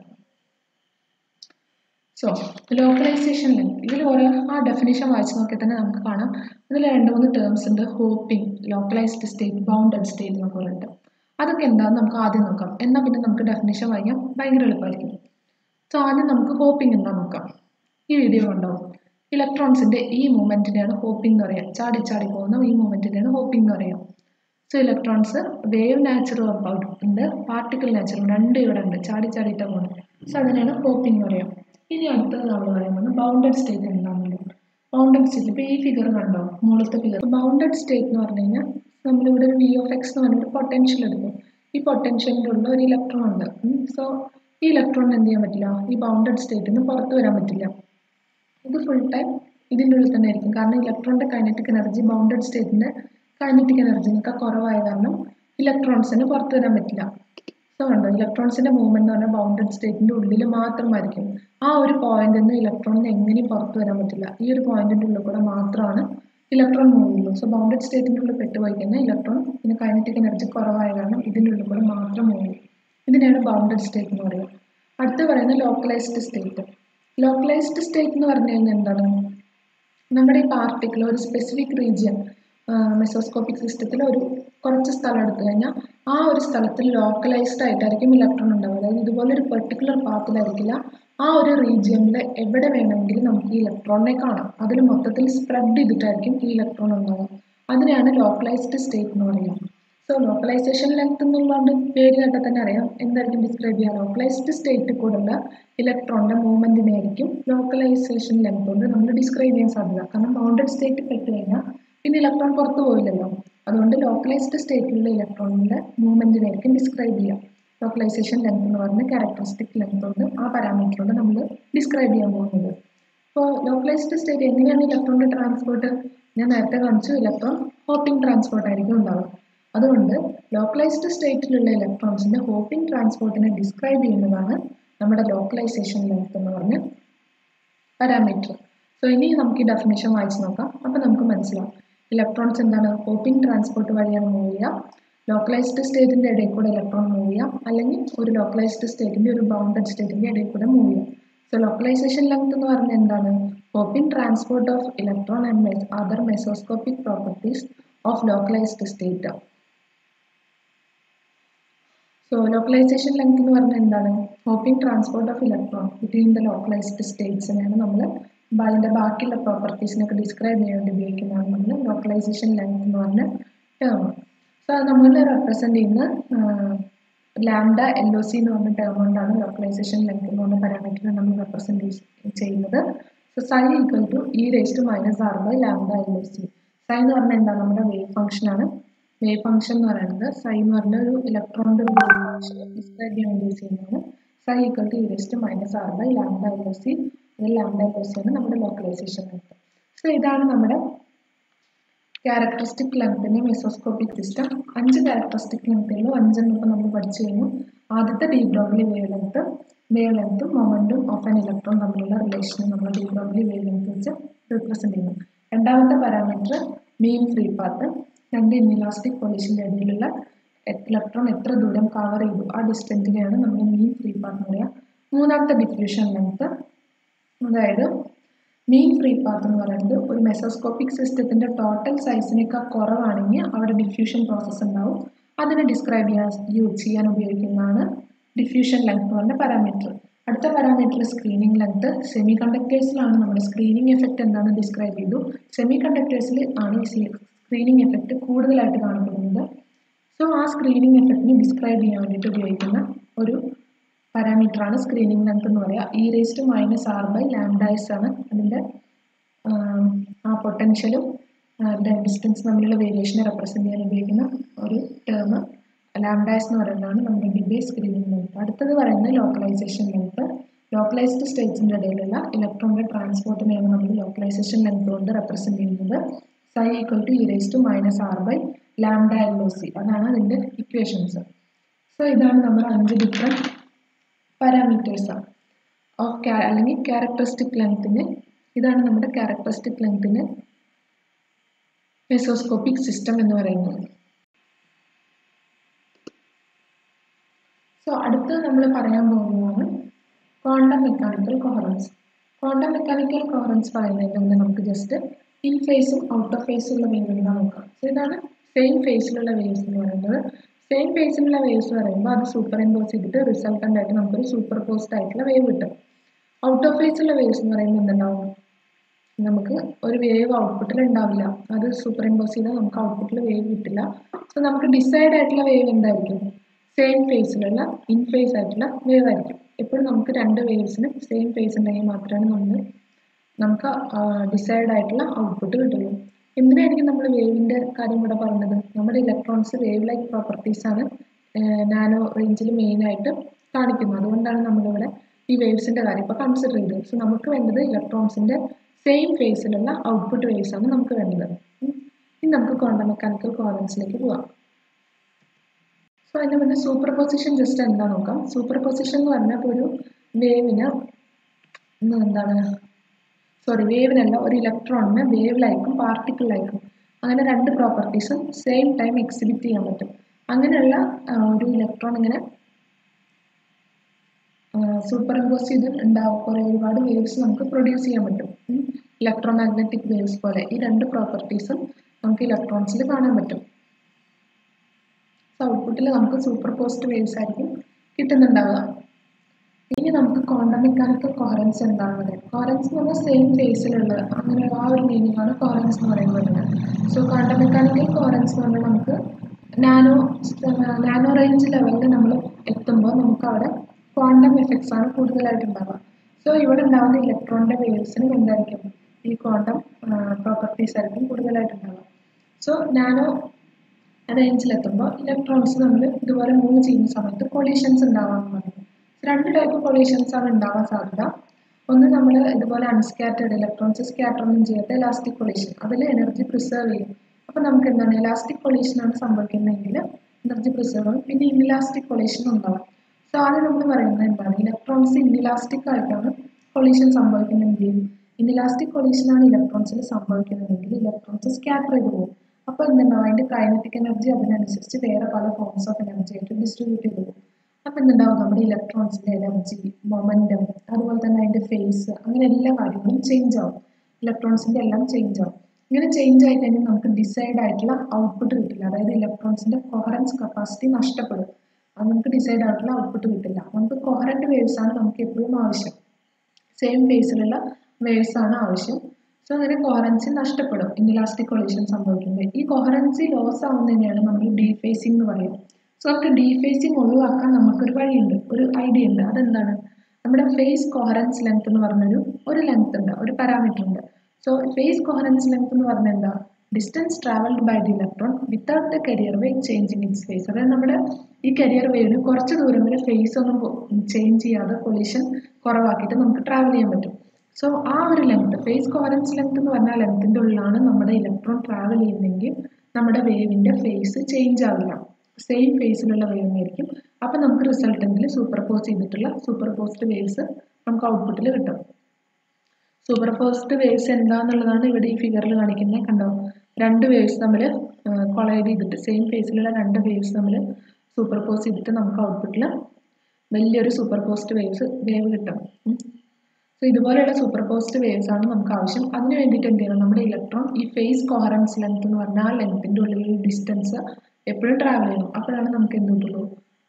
Speaker 1: so localisation length ഇതിൽ ഓരോ ആ ഡെഫിനേഷൻ വായിച്ച് നോക്കിയാൽ തന്നെ നമുക്ക് കാണാം ഇതിൽ രണ്ട് മൂന്ന് ടേംസ് ഉണ്ട് hopping localised state bounded state എന്നൊക്കെ പറഞ്ഞിട്ട് അതൊക്കെ എന്താണെന്ന് നമുക്ക് ആദ്യം നോക്കാം എന്നാൽ പിന്നെ നമുക്ക് ഡെഫിനേഷൻ വായിക്കാൻ ഭയങ്കര എളുപ്പമായിരിക്കും സോ ആദ്യം നമുക്ക് ഹോപ്പിംഗ് എന്താ നോക്കാം ഈ വീഡിയോ ഉണ്ടാവും ഇലക്ട്രോൺസിൻ്റെ ഈ മൂവ്മെൻറ്റിനെയാണ് ഹോപ്പിംഗ് എന്ന് പറയുക ചാടി ചാടി പോകുന്ന ഈ മൂവ്മെൻറ്റിനെയാണ് ഹോപ്പിംഗ് എന്ന് പറയുക സോ ഇലക്ട്രോൺസ് വേവ് നാച്ചറും ഉണ്ട് പാർട്ടിക്കിൾ നാച്ചറും രണ്ടും ഇവിടെ ഉണ്ട് ചാടി ചാടിയിട്ടാണ് പോകുന്നത് സോ അതിനാണ് ഹോപ്പിംഗ് എന്ന് പറയുക ഇനി അടുത്തത് നമ്മൾ പറയുന്നത് ബൗണ്ടഡ് സ്റ്റേറ്റ് എന്താണെന്നുള്ളത് ബൗണ്ടഡ് സ്റ്റേറ്റ് ഇപ്പോൾ ഈ ഫിഗർ കണ്ടോ മുകളിലത്തെ ഫിഗർ ബൗണ്ടഡ് സ്റ്റേറ്റ് എന്ന് പറഞ്ഞു കഴിഞ്ഞാൽ നമ്മളിവിടെ ഒരു വി ഓഫ് എക്സ് എന്ന് പറഞ്ഞൊരു പൊട്ടൻഷ്യൽ എടുക്കും ഈ പൊട്ടൻഷ്യലിൻ്റെ ഉള്ള ഒരു ഇലക്ട്രോൺ ഉണ്ട് സോ ഈ ഇലക്ട്രോൺ എന്ത് ചെയ്യാൻ പറ്റില്ല ഈ ബൗണ്ടഡ് സ്റ്റേറ്റിൽ നിന്ന് പുറത്ത് വരാൻ പറ്റില്ല ഇത് ഫുൾ ടൈം ഇതിൻ്റെ ഉള്ളിൽ തന്നെ ആയിരിക്കും കാരണം ഇലക്ട്രോണിൻ്റെ കൈനറ്റിക് എനർജി ബൗണ്ടഡ് സ്റ്റേറ്റിൻ്റെ കൈനറ്റിക് എനർജിനൊക്കെ കുറവായ കാരണം ഇലക്ട്രോൺസിന് പുറത്ത് വരാൻ പറ്റില്ല സോ കണ്ടോ ഇലക്ട്രോൺസിൻ്റെ മൂവ്മെന്റ് എന്ന് പറഞ്ഞാൽ ബൗണ്ടഡ് സ്റ്റേറ്റിൻ്റെ ഉള്ളിൽ മാത്രമായിരിക്കും ആ ഒരു പോയിന്റിൽ നിന്ന് ഇലക്ട്രോണിന് എങ്ങനെയും പുറത്ത് വരാൻ പറ്റില്ല ഈ ഒരു പോയിന്റിൻ്റെ ഉള്ളിൽ കൂടെ മാത്രമാണ് ഇലക്ട്രോൺ മൂവ് ചെയ്യുള്ളൂ സോ ബൗണ്ടഡ് സ്റ്റേറ്റിൻ്റെ ഉള്ളിൽ പെട്ടുപോയി കഴിഞ്ഞാൽ ഇലക്ട്രോൺ ഇതിന് കൈനറ്റിക് എനർജി കുറവായ കാരണം ഇതിൻ്റെ ഉള്ളിൽ കൂടെ മാത്രം മൂവ് ചെയ്യും ഇതിനെയാണ് ബൗണ്ടഡ് സ്റ്റേറ്റ് എന്ന് പറയുക അടുത്ത് പറയുന്നത് ലോക്കലൈസ്ഡ് സ്റ്റേറ്റ് ലോക്കലൈസ്ഡ് സ്റ്റേറ്റ് എന്ന് പറഞ്ഞു കഴിഞ്ഞാൽ എന്താണ് നമ്മുടെ ഈ പാർട്ടിക്കിൾ ഒരു സ്പെസിഫിക് റീജിയൻ മെസോസ്കോപ്പിക് സിസ്റ്റത്തിൽ ഒരു കുറച്ച് സ്ഥലം എടുത്തു കഴിഞ്ഞാൽ ആ ഒരു സ്ഥലത്തിൽ ലോക്കലൈസ്ഡ് ആയിട്ടായിരിക്കും ഇലക്ട്രോൺ ഉണ്ടാവുക അതായത് ഇതുപോലെ ഒരു പെർട്ടിക്കുലർ പാത്തിലായിരിക്കില്ല ആ ഒരു റീജിയനിൽ എവിടെ വേണമെങ്കിലും നമുക്ക് ഈ ഇലക്ട്രോണിനെ കാണാം അതിൽ മൊത്തത്തിൽ സ്പ്രെഡ് ചെയ്തിട്ടായിരിക്കും ഈ ഇലക്ട്രോൺ ഉണ്ടാവുക അതിനെയാണ് ലോക്കലൈസ്ഡ് സ്റ്റേറ്റ് എന്ന് പറയുക സോ ലോക്കലൈസേഷൻ ലെങ്ത് എന്നുള്ളതുകൊണ്ട് പേര് കേട്ടാൽ തന്നെ അറിയാം എന്തായിരിക്കും ഡിസ്ക്രൈബ് ചെയ്യുക ലോക്കലൈസ്ഡ് സ്റ്റേറ്റ് കൂടെയുള്ള ഇലക്ട്രോണിൻ്റെ മൂവ്മെൻറ്റിനെ ആയിരിക്കും ലോക്കലൈസേഷൻ ലെങ്ത് കൊണ്ട് നമ്മൾ ഡിസ്ക്രൈബ് ചെയ്യാൻ സാധ്യത കാരണം ബൗണ്ടഡ് സ്റ്റേറ്റ് പെട്ട് കഴിഞ്ഞാൽ പിന്നെ ഇലക്ട്രോൺ പുറത്തു പോയില്ലല്ലോ അതുകൊണ്ട് ലോക്കലൈസ്ഡ് സ്റ്റേറ്റിലുള്ള ഇലക്ട്രോണിൻ്റെ മൂവ്മെൻറ്റിനെ ആയിരിക്കും ഡിസ്ക്രൈബ് ചെയ്യുക ലോക്കലൈസേഷൻ ലെങ്ത് എന്ന് പറയുന്ന ക്യാരക്ടറിസ്റ്റിക് ലെങ്ത് കൊണ്ട് ആ പാരാമീറ്റർ കൊണ്ട് നമ്മൾ ഡിസ്ക്രൈബ് ചെയ്യാൻ പോകുന്നത് അപ്പോൾ ലോക്കലൈസ്ഡ് സ്റ്റേറ്റ് എങ്ങനെയാണ് ഇലക്ട്രോണിൻ്റെ ട്രാൻസ്പോർട്ട് ഞാൻ നേരത്തെ കാണിച്ചു ഇലക്ട്രോൺ ഹോപ്പിംഗ് ട്രാൻസ്പോർട്ട് ആയിരിക്കും ഉണ്ടാവുക അതുകൊണ്ട് ലോക്കലൈസ്ഡ് സ്റ്റേറ്റിലുള്ള ഇലക്ട്രോൺസിൻ്റെ ഹോപ്പിംഗ് ട്രാൻസ്പോർട്ടിനെ ഡിസ്ക്രൈബ് ചെയ്യുന്നതാണ് നമ്മുടെ ലോക്കലൈസേഷൻ ലെങ്ത് എന്ന് പറഞ്ഞ പാരാമീറ്റർ സോ ഇനി നമുക്ക് ഈ ഡെഫിനേഷൻ വായിച്ച് നോക്കാം അപ്പോൾ നമുക്ക് മനസ്സിലാവും ഇലക്ട്രോൺസ് എന്താണ് ഹോപ്പിംഗ് ട്രാൻസ്പോർട്ട് വഴിയാണ് മൂവ് ചെയ്യുക ലോക്കലൈസ്ഡ് സ്റ്റേറ്റിൻ്റെ ഇടയിൽ കൂടെ ഇലക്ട്രോൺ മൂവ് ചെയ്യാം അല്ലെങ്കിൽ ഒരു ലോക്കലൈസ്ഡ് സ്റ്റേറ്റിൻ്റെ ഒരു ബൗണ്ടഡ് സ്റ്റേറ്റിൻ്റെ ഇടയിൽ കൂടെ മൂവ് ചെയ്യാം സോ ലോക്കലൈസേഷൻ ലെങ്ത് എന്ന് പറഞ്ഞാൽ എന്താണ് hopping transport of electron and other mesoscopic properties of localised state so localisation length എന്ന് പറഞ്ഞാൽ എന്താണ് hopping transport of electron between the localised സ്റ്റേറ്റ്സിനെയാണ് നമ്മൾ അതിൻ്റെ ബാക്കിയുള്ള പ്രോപ്പർട്ടീസിനൊക്കെ ഡിസ്ക്രൈബ് ചെയ്യാൻ വേണ്ടി ഉപയോഗിക്കുന്നതാണ് നമ്മൾ ലോക്കലൈസേഷൻ ലെങ്ത് എന്ന് പറഞ്ഞ ടേം സോ അത് നമ്മൾ റെപ്രസെൻ്റ് ചെയ്യുന്ന ലാംഡ എൽ ഒ സി എന്ന് പറഞ്ഞ ടേം കൊണ്ടാണ് ലോക്കലൈസേഷൻ ലെങ്ത് എന്ന് പറഞ്ഞ പാരാമീറ്ററിനെ നമ്മൾ റെപ്രസെൻറ്റ് ചെയ്യുന്നത് so psi equal to E raise to minus R by lambda L O C psi എന്ന് പറഞ്ഞാൽ എന്താണ് നമ്മുടെ വേവ് ഫംഗ്ഷനാണ് വേവ് ഫംഗ്ഷൻ എന്ന് പറയുന്നത് സൈ എന്ന് പറഞ്ഞ ഒരു ഇലക്ട്രോണിൻ്റെ ഒരു വേവ് ഫംഗ്ഷൻ ഡിസ്ക്രൈബ് ചെയ്യാൻ വേണ്ടി യൂസ് ചെയ്യുന്നതാണ് psi equal to E raise to minus R by lambda L O C അതിൽ ലാംഡ എൽ ഒ സി ആണ് നമ്മുടെ ലോക്കലൈസേഷൻ ലെങ്ത് സോ ഇതാണ് നമ്മുടെ ക്യാരക്ടറിസ്റ്റിക് ലെങ്തിൻ്റെ മെസോസ്കോപ്പിക് സിസ്റ്റം അഞ്ച് ക്യാരക്ടറിസ്റ്റിക് ലെങ്ത്തുള്ളൂ അഞ്ചെണ്ണം ഇപ്പോൾ നമ്മൾ പഠിച്ചു കഴിഞ്ഞു ആദ്യത്തെ ഡീ ബ്രോഗ്ലി വേവ് ലെങ്ത് വേവ് ലെങ്ത്തും മൊമെൻറ്റും ഓഫ് ആൻ ഇലക്ട്രോൺ തമ്മിലുള്ള റിലേഷൻ നമ്മൾ ഡീ ബ്രോഗ്ലി വേവ് ലെങ്ത് വെച്ച് റിപ്രസെൻറ്റ് ചെയ്യുന്നു രണ്ടാമത്തെ പാരാമീറ്റർ മീൻ ഫ്രീ പാത്ത് രണ്ട് ഇൻഇലാസ്റ്റിക് പൊളിഷൻ്റെ ഇടയിലുള്ള ഇലക്ട്രോൺ എത്ര ദൂരം കവർ ചെയ്തു ആ ഡിസ്റ്റൻസിനെയാണ് നമ്മൾ മീൻ ഫ്രീ പാത്ത് എന്ന് പറയുക മൂന്നാമത്തെ ഡിഫ്യൂഷൻ ലെങ്ത് അതായത് മീൻ ഫ്രീ പാത്ത് എന്ന് പറയുന്നത് ഒരു മെസോസ്കോപ്പിക് സിസ്റ്റത്തിൻ്റെ ടോട്ടൽ സൈസിനേക്കാൾ കുറവാണെങ്കിൽ അവിടെ ഡിഫ്യൂഷൻ പ്രോസസ്സ് ഉണ്ടാവും അതിനെ ഡിസ്ക്രൈബ് ചെയ്യാൻ യൂസ് ചെയ്യാൻ ഉപയോഗിക്കുന്നതാണ് ഡിഫ്യൂഷൻ ലെങ്ത് എന്ന് പറഞ്ഞ പാരാമീറ്റർ അടുത്ത പാരാമീറ്റർ സ്ക്രീനിങ് ലെങ്ത് സെമി കണ്ടക്ടേഴ്സിലാണ് നമ്മുടെ സ്ക്രീനിങ് എഫക്റ്റ് എന്താണെന്ന് ഡിസ്ക്രൈബ് ചെയ്തു സെമി കണ്ടക്ടേഴ്സിൽ ആണ് സ്ക്രീനിങ് എഫക്റ്റ് കൂടുതലായിട്ട് കാണപ്പെടുന്നത് സോ ആ സ്ക്രീനിങ് എഫക്റ്റിനെ ഡിസ്ക്രൈബ് ചെയ്യാൻ വേണ്ടിയിട്ട് ഉപയോഗിക്കുന്ന ഒരു പാരാമീറ്ററാണ് സ്ക്രീനിങ് ലെങ്ത് എന്ന് പറയുക ഇ റേസ്റ്റ് മൈനസ് ആർ ബൈ ലാംഡായസ് ആണ് അതിൻ്റെ ആ പൊട്ടൻഷ്യലും ഡിസ്റ്റൻസ് തമ്മിലുള്ള വേരിയേഷനെ റെപ്രസെൻറ്റ് ചെയ്യാൻ ഉപയോഗിക്കുന്ന ഒരു ടേം ലാംഡായസ് എന്ന് പറയുന്നതാണ് നമ്മുടെ ഡിബേ സ്ക്രീനിങ് ലെങ്ത് അടുത്തത് പറയുന്നത് ലോക്കലൈസേഷൻ ലെങ്ത് ലോക്കലൈസ്ഡ് സ്റ്റേറ്റ്സിൻ്റെ ഇടയിലുള്ള ഇലക്ട്രോണിൻ്റെ ട്രാൻസ്പോർട്ടിനെയാണ് നമ്മൾ ലോക്കലൈസേഷൻ ലെങ്ത് കൊണ്ട് റെപ്രസെൻറ്റ് ചെയ്യുന്നത് psi equal to E raise to minus R by lambda L O C അതാണ് അതിൻ്റെ ഇക്വേഷൻസ് സോ ഇതാണ് നമ്മൾ അഞ്ച് ഡിഫറെൻറ്റ് പാരാമീറ്റേഴ്സ് ഓഫ് ക്യാ അല്ലെങ്കിൽ ക്യാരക്ടറിസ്റ്റിക് ലെങ്ത്തിന് ഇതാണ് നമ്മുടെ ക്യാരക്ടറിസ്റ്റിക് ലെങ്ത്തിന് മെസോസ്കോപ്പിക് സിസ്റ്റം എന്ന് പറയുന്നത് സോ അടുത്ത് നമ്മൾ പറയാൻ പോകുന്നതാണ് quantum mechanical coherence quantum mechanical coherence പറയുന്നതിന് മുന്നേ നമുക്ക് ജസ്റ്റ് ഇൻ ഫേസും ഔട്ട് ഓഫ് ഫേസും ഉള്ള വേവുകൾ നോക്കാം സോ ഇതാണ് സെയിം ഫേസിലുള്ള വേവ്സ് എന്ന് പറയുന്നത് സെയിം ഫേസിലുള്ള വേവ്സ് പറയുമ്പോൾ അത് സൂപ്പർ ഇമ്പോസ് ചെയ്തിട്ട് റിസൾട്ടൻ്റ് ആയിട്ട് നമുക്കൊരു സൂപ്പർ പോസ്റ്റ് ആയിട്ടുള്ള വേവ് കിട്ടും ഔട്ട് ഓഫ് ഫേസുള്ള വേവ്സ് എന്ന് പറയുമ്പോൾ എന്തുണ്ടാവും നമുക്ക് ഒരു വേവ് ഔട്ട്പുട്ടിൽ ഉണ്ടാവില്ല അത് സൂപ്പർ ഇമ്പോസ് ചെയ്താൽ നമുക്ക് ഔട്ട്പുട്ടിൽ വേവ് കിട്ടില്ല സോ നമുക്ക് ഡിസൈഡ് ആയിട്ടുള്ള വേവ് എന്തായിരിക്കും സെയിം ഫേസിലുള്ള ഇൻ ഫേസ് ആയിട്ടുള്ള വേവ് ആയിരിക്കും എപ്പോഴും നമുക്ക് രണ്ട് വേവ്സിന് സെയിം ഫേസ് ഉണ്ടെങ്കിൽ മാത്രമേ നമ്മൾ നമുക്ക് ഡിസൈഡ് ആയിട്ടുള്ള ഔട്ട്പുട്ട് കിട്ടുള്ളൂ എന്തിനായിരിക്കും നമ്മൾ വേവിൻ്റെ കാര്യം ഇവിടെ പറഞ്ഞത് നമ്മുടെ ഇലക്ട്രോൺസ് വേവ് ലൈക്ക് പ്രോപ്പർട്ടീസ് ആണ് നാനോ റേഞ്ചിൽ മെയിനായിട്ട് കാണിക്കുന്നത് അതുകൊണ്ടാണ് നമ്മളിവിടെ ഈ വേവ്സിൻ്റെ കാര്യം ഇപ്പോൾ കൺസിഡർ ചെയ്തത് സോ നമുക്ക് വേണ്ടത് ഇലക്ട്രോൺസിൻ്റെ സെയിം ഫേസിലുള്ള ഔട്ട്പുട്ട് വേവ്സ് ആണ് നമുക്ക് വേണ്ടത് ഇനി നമുക്ക് ക്വാണ്ടം മെക്കാനിക്കൽ കോറൻസിലേക്ക് പോവാം സോ അതിന് മുന്നേ സൂപ്പർ പൊസിഷൻ ജസ്റ്റ് എന്താ നോക്കാം സൂപ്പർ പൊസിഷൻ എന്ന് പറഞ്ഞാൽ ഇപ്പോൾ ഒരു വേവിന് എന്താണ് സോറി വേവിനല്ല ഒരു ഇലക്ട്രോണിന് വേവിലായിരിക്കും പാർട്ടിക്കിളായിരിക്കും അങ്ങനെ രണ്ട് പ്രോപ്പർട്ടീസും സെയിം ടൈം എക്സിബിറ്റ് ചെയ്യാൻ പറ്റും അങ്ങനെയുള്ള ഒരു ഇലക്ട്രോൺ ഇങ്ങനെ സൂപ്പർ ഇമ്പോസ് ചെയ്ത് ഉണ്ടാവും കുറേ ഒരുപാട് വേവ്സ് നമുക്ക് പ്രൊഡ്യൂസ് ചെയ്യാൻ പറ്റും ഇലക്ട്രോ മാഗ്നറ്റിക് വേവ്സ് പോലെ ഈ രണ്ട് പ്രോപ്പർട്ടീസും നമുക്ക് ഇലക്ട്രോൺസിൽ കാണാൻ പറ്റും സോ ഔട്ട്പുട്ടിൽ നമുക്ക് സൂപ്പർ പോസ്റ്റ് വേവ്സ് ആയിരിക്കും കിട്ടുന്നുണ്ടാവുക ഇനി നമുക്ക് ക്വാണ്ടം മെക്കാനിക്കൽ കൊഹറൻസ് എന്താണെന്ന് കൊഹറൻസ് എന്ന് പറഞ്ഞാൽ സെയിം ഫേസിലുള്ള അങ്ങനെ ആ ഒരു മീനിങ് ആണ് കൊഹറൻസ് എന്ന് പറയുന്നത് സോ ക്വാണ്ടം മെക്കാനിക്കൽ കൊഹറൻസ് എന്ന് പറഞ്ഞാൽ നമുക്ക് നാനോ നാനോ റേഞ്ച് ലെവലിൽ നമ്മൾ എത്തുമ്പോൾ നമുക്ക് അവിടെ ക്വാണ്ടം എഫക്ട്സ് ആണ് കൂടുതലായിട്ട് ഉണ്ടാവുക സോ ഇവിടെ ഉണ്ടാകുന്ന ഇലക്ട്രോണിൻ്റെ വേവ്സിനും എന്തായിരിക്കും ഈ ക്വാണ്ടം പ്രോപ്പർട്ടീസ് ആയിരിക്കും കൂടുതലായിട്ട് ഉണ്ടാവുക സോ നാനോ റേഞ്ചിലെത്തുമ്പോൾ ഇലക്ട്രോൺസ് നമ്മൾ ഇതുപോലെ മൂവ് ചെയ്യുന്ന സമയത്ത് കൊളീഷൻസ് ഉണ്ടാവാമെന്ന് പറയും രണ്ട് ടൈപ്പ് കൊളീഷൻസ് ആണ് ഉണ്ടാവാൻ സാധ്യത ഒന്ന് നമ്മൾ ഇതുപോലെ അൺസ്കാറ്റേഡ് ഇലക്ട്രോൺസ് സ്കാറ്റർ ഒന്നും ചെയ്യാത്ത ഇലാസ്റ്റിക് കൊളീഷൻ അതിൽ എനർജി പ്രിസർവ് ചെയ്യും അപ്പോൾ നമുക്ക് എന്താണ് ഇലാസ്റ്റിക് കൊളീഷൻ ആണ് സംഭവിക്കുന്നതെങ്കിൽ എനർജി പ്രിസർവ് ആവും പിന്നെ ഇൻഇലാസ്റ്റിക് കൊളീഷൻ ഉണ്ടാവും സോ ആദ്യം നമ്മൾ പറയുന്നത് എന്താണ് ഇലക്ട്രോൺസ് ഇൻഇലാസ്റ്റിക് ആയിട്ടാണ് കൊളീഷൻ സംഭവിക്കുന്നതെങ്കിൽ ഇൻഇലാസ്റ്റിക് കൊളീഷൻ ആണ് ഇലക്ട്രോൺസിൽ സംഭവിക്കുന്നതെങ്കിൽ ഇലക്ട്രോൺസ് സ്കാറ്റർ ചെയ്ത് പോകും അപ്പോൾ എന്തുണ്ടാവും അതിൻ്റെ കൈനറ്റിക് എനർജി അതിനനുസരിച്ച് വേറെ പല ഫോംസ് ഓഫ് എനർജി ആയിട്ട് ഡിസ്ട്രിബ്യൂട്ട് ചെയ്ത് പോകും അപ്പം എന്തുണ്ടാവും നമ്മുടെ ഇലക്ട്രോൺസിൻ്റെ എനർജി മൊമെൻറ്റം അതുപോലെ തന്നെ അതിൻ്റെ ഫേസ് അങ്ങനെ എല്ലാ കാര്യങ്ങളും ചേഞ്ച് ആവും ഇലക്ട്രോൺസിൻ്റെ എല്ലാം ചേഞ്ച് ആവും ഇങ്ങനെ ചേഞ്ച് ആയി കഴിഞ്ഞാൽ നമുക്ക് ഡിസൈഡ് ആയിട്ടുള്ള ഔട്ട്പുട്ട് കിട്ടില്ല അതായത് ഇലക്ട്രോൺസിൻ്റെ കൊഹറൻസ് കപ്പാസിറ്റി നഷ്ടപ്പെടും അത് നമുക്ക് ഡിസൈഡ് ആയിട്ടുള്ള ഔട്ട്പുട്ട് കിട്ടില്ല നമുക്ക് കൊഹറൻറ്റ് വേവ്സ് ആണ് നമുക്ക് എപ്പോഴും ആവശ്യം സെയിം ഫേസിലുള്ള വേവ്സ് ആണ് ആവശ്യം സോ അങ്ങനെ കോഹറൻസി നഷ്ടപ്പെടും ഇൻഇലാസ്റ്റിക് കൊളീഷൻ സംഭവിക്കുമ്പോൾ ഈ കോഹറൻസി ലോസ് ആവുന്നതിനെയാണ് നമ്മൾ ഡീഫേസിംഗ് എന്ന് പറയുന്നത് സോ നമുക്ക് ഡീഫേസിംഗ് ഒഴിവാക്കാൻ നമുക്കൊരു വഴിയുണ്ട് ഒരു ഐഡിയ ഉണ്ട് അതെന്താണ് നമ്മുടെ ഫേസ് കോഹറൻസ് ലെങ്ത് എന്ന് പറഞ്ഞൊരു ഒരു ലെങ്ത് ഉണ്ട് ഒരു പാരാമീറ്റർ ഉണ്ട് സോ ഫേസ് കോഹറൻസ് ലെങ്ത് എന്ന് പറഞ്ഞാൽ എന്താ distance travelled by the electron without the carrier wave changing its phase അതായത് നമ്മുടെ ഈ കരിയർ വേവിന് കുറച്ച് ദൂരം വരെ ഫേസ് ഒന്നും ചേഞ്ച് ചെയ്യാതെ പൊല്യൂഷൻ കുറവാക്കിയിട്ട് നമുക്ക് ട്രാവൽ ചെയ്യാൻ പറ്റും സോ ആ ഒരു ലെങ്ത് ഫേസ് കോഹറൻസ് ലെങ്ത് എന്ന് പറഞ്ഞാൽ ലെങ്ത്തിൻ്റെ ഉള്ളിലാണ് നമ്മുടെ ഇലക്ട്രോൺ ട്രാവൽ ചെയ്യുന്നതെങ്കിൽ നമ്മുടെ വേവിൻ്റെ ഫേസ് ചേഞ്ച് ആവില്ല സെയിം ഫേസിലുള്ള വേവ് ആയിരിക്കും അപ്പം നമുക്ക് റിസൾട്ടൻറ്റിൽ സൂപ്പർ പോസ് ചെയ്തിട്ടുള്ള സൂപ്പർ പോസ്റ്റ് വേവ്സ് നമുക്ക് ഔട്ട്പുട്ടിൽ കിട്ടും സൂപ്പർ പോസ്റ്റ് വേവ്സ് എന്താണെന്നുള്ളതാണ് ഇവിടെ ഈ ഫിഗറിൽ കാണിക്കുന്നത് കണ്ടോ രണ്ട് വേവ്സ് തമ്മിൽ കൊളൈഡ് ചെയ്തിട്ട് സെയിം ഫേസിലുള്ള രണ്ട് വേവ്സ് തമ്മിൽ സൂപ്പർ പോസ് ചെയ്തിട്ട് നമുക്ക് ഔട്ട്പുട്ടിൽ വലിയൊരു സൂപ്പർ പോസ്റ്റ് വേവ്സ് വേവ് കിട്ടും സോ ഇതുപോലെയുള്ള സൂപ്പർ പോസ്റ്റ് വേവ്സ് ആണ് നമുക്ക് ആവശ്യം അതിന് വേണ്ടിയിട്ട് എന്ത് ചെയ്യണം നമ്മുടെ ഇലക്ട്രോൺ ഈ ഫേസ് കോഹറൻസ് ലെങ്ത് എന്ന് പറഞ്ഞാൽ ആ ലെങ്ത്തിൻ്റെ ഉള്ളിൽ ഡിസ്റ്റൻസ് എപ്പോഴും ട്രാവൽ ചെയ്യണം അപ്പോഴാണ് നമുക്ക് എന്ത് കിട്ടുള്ളൂ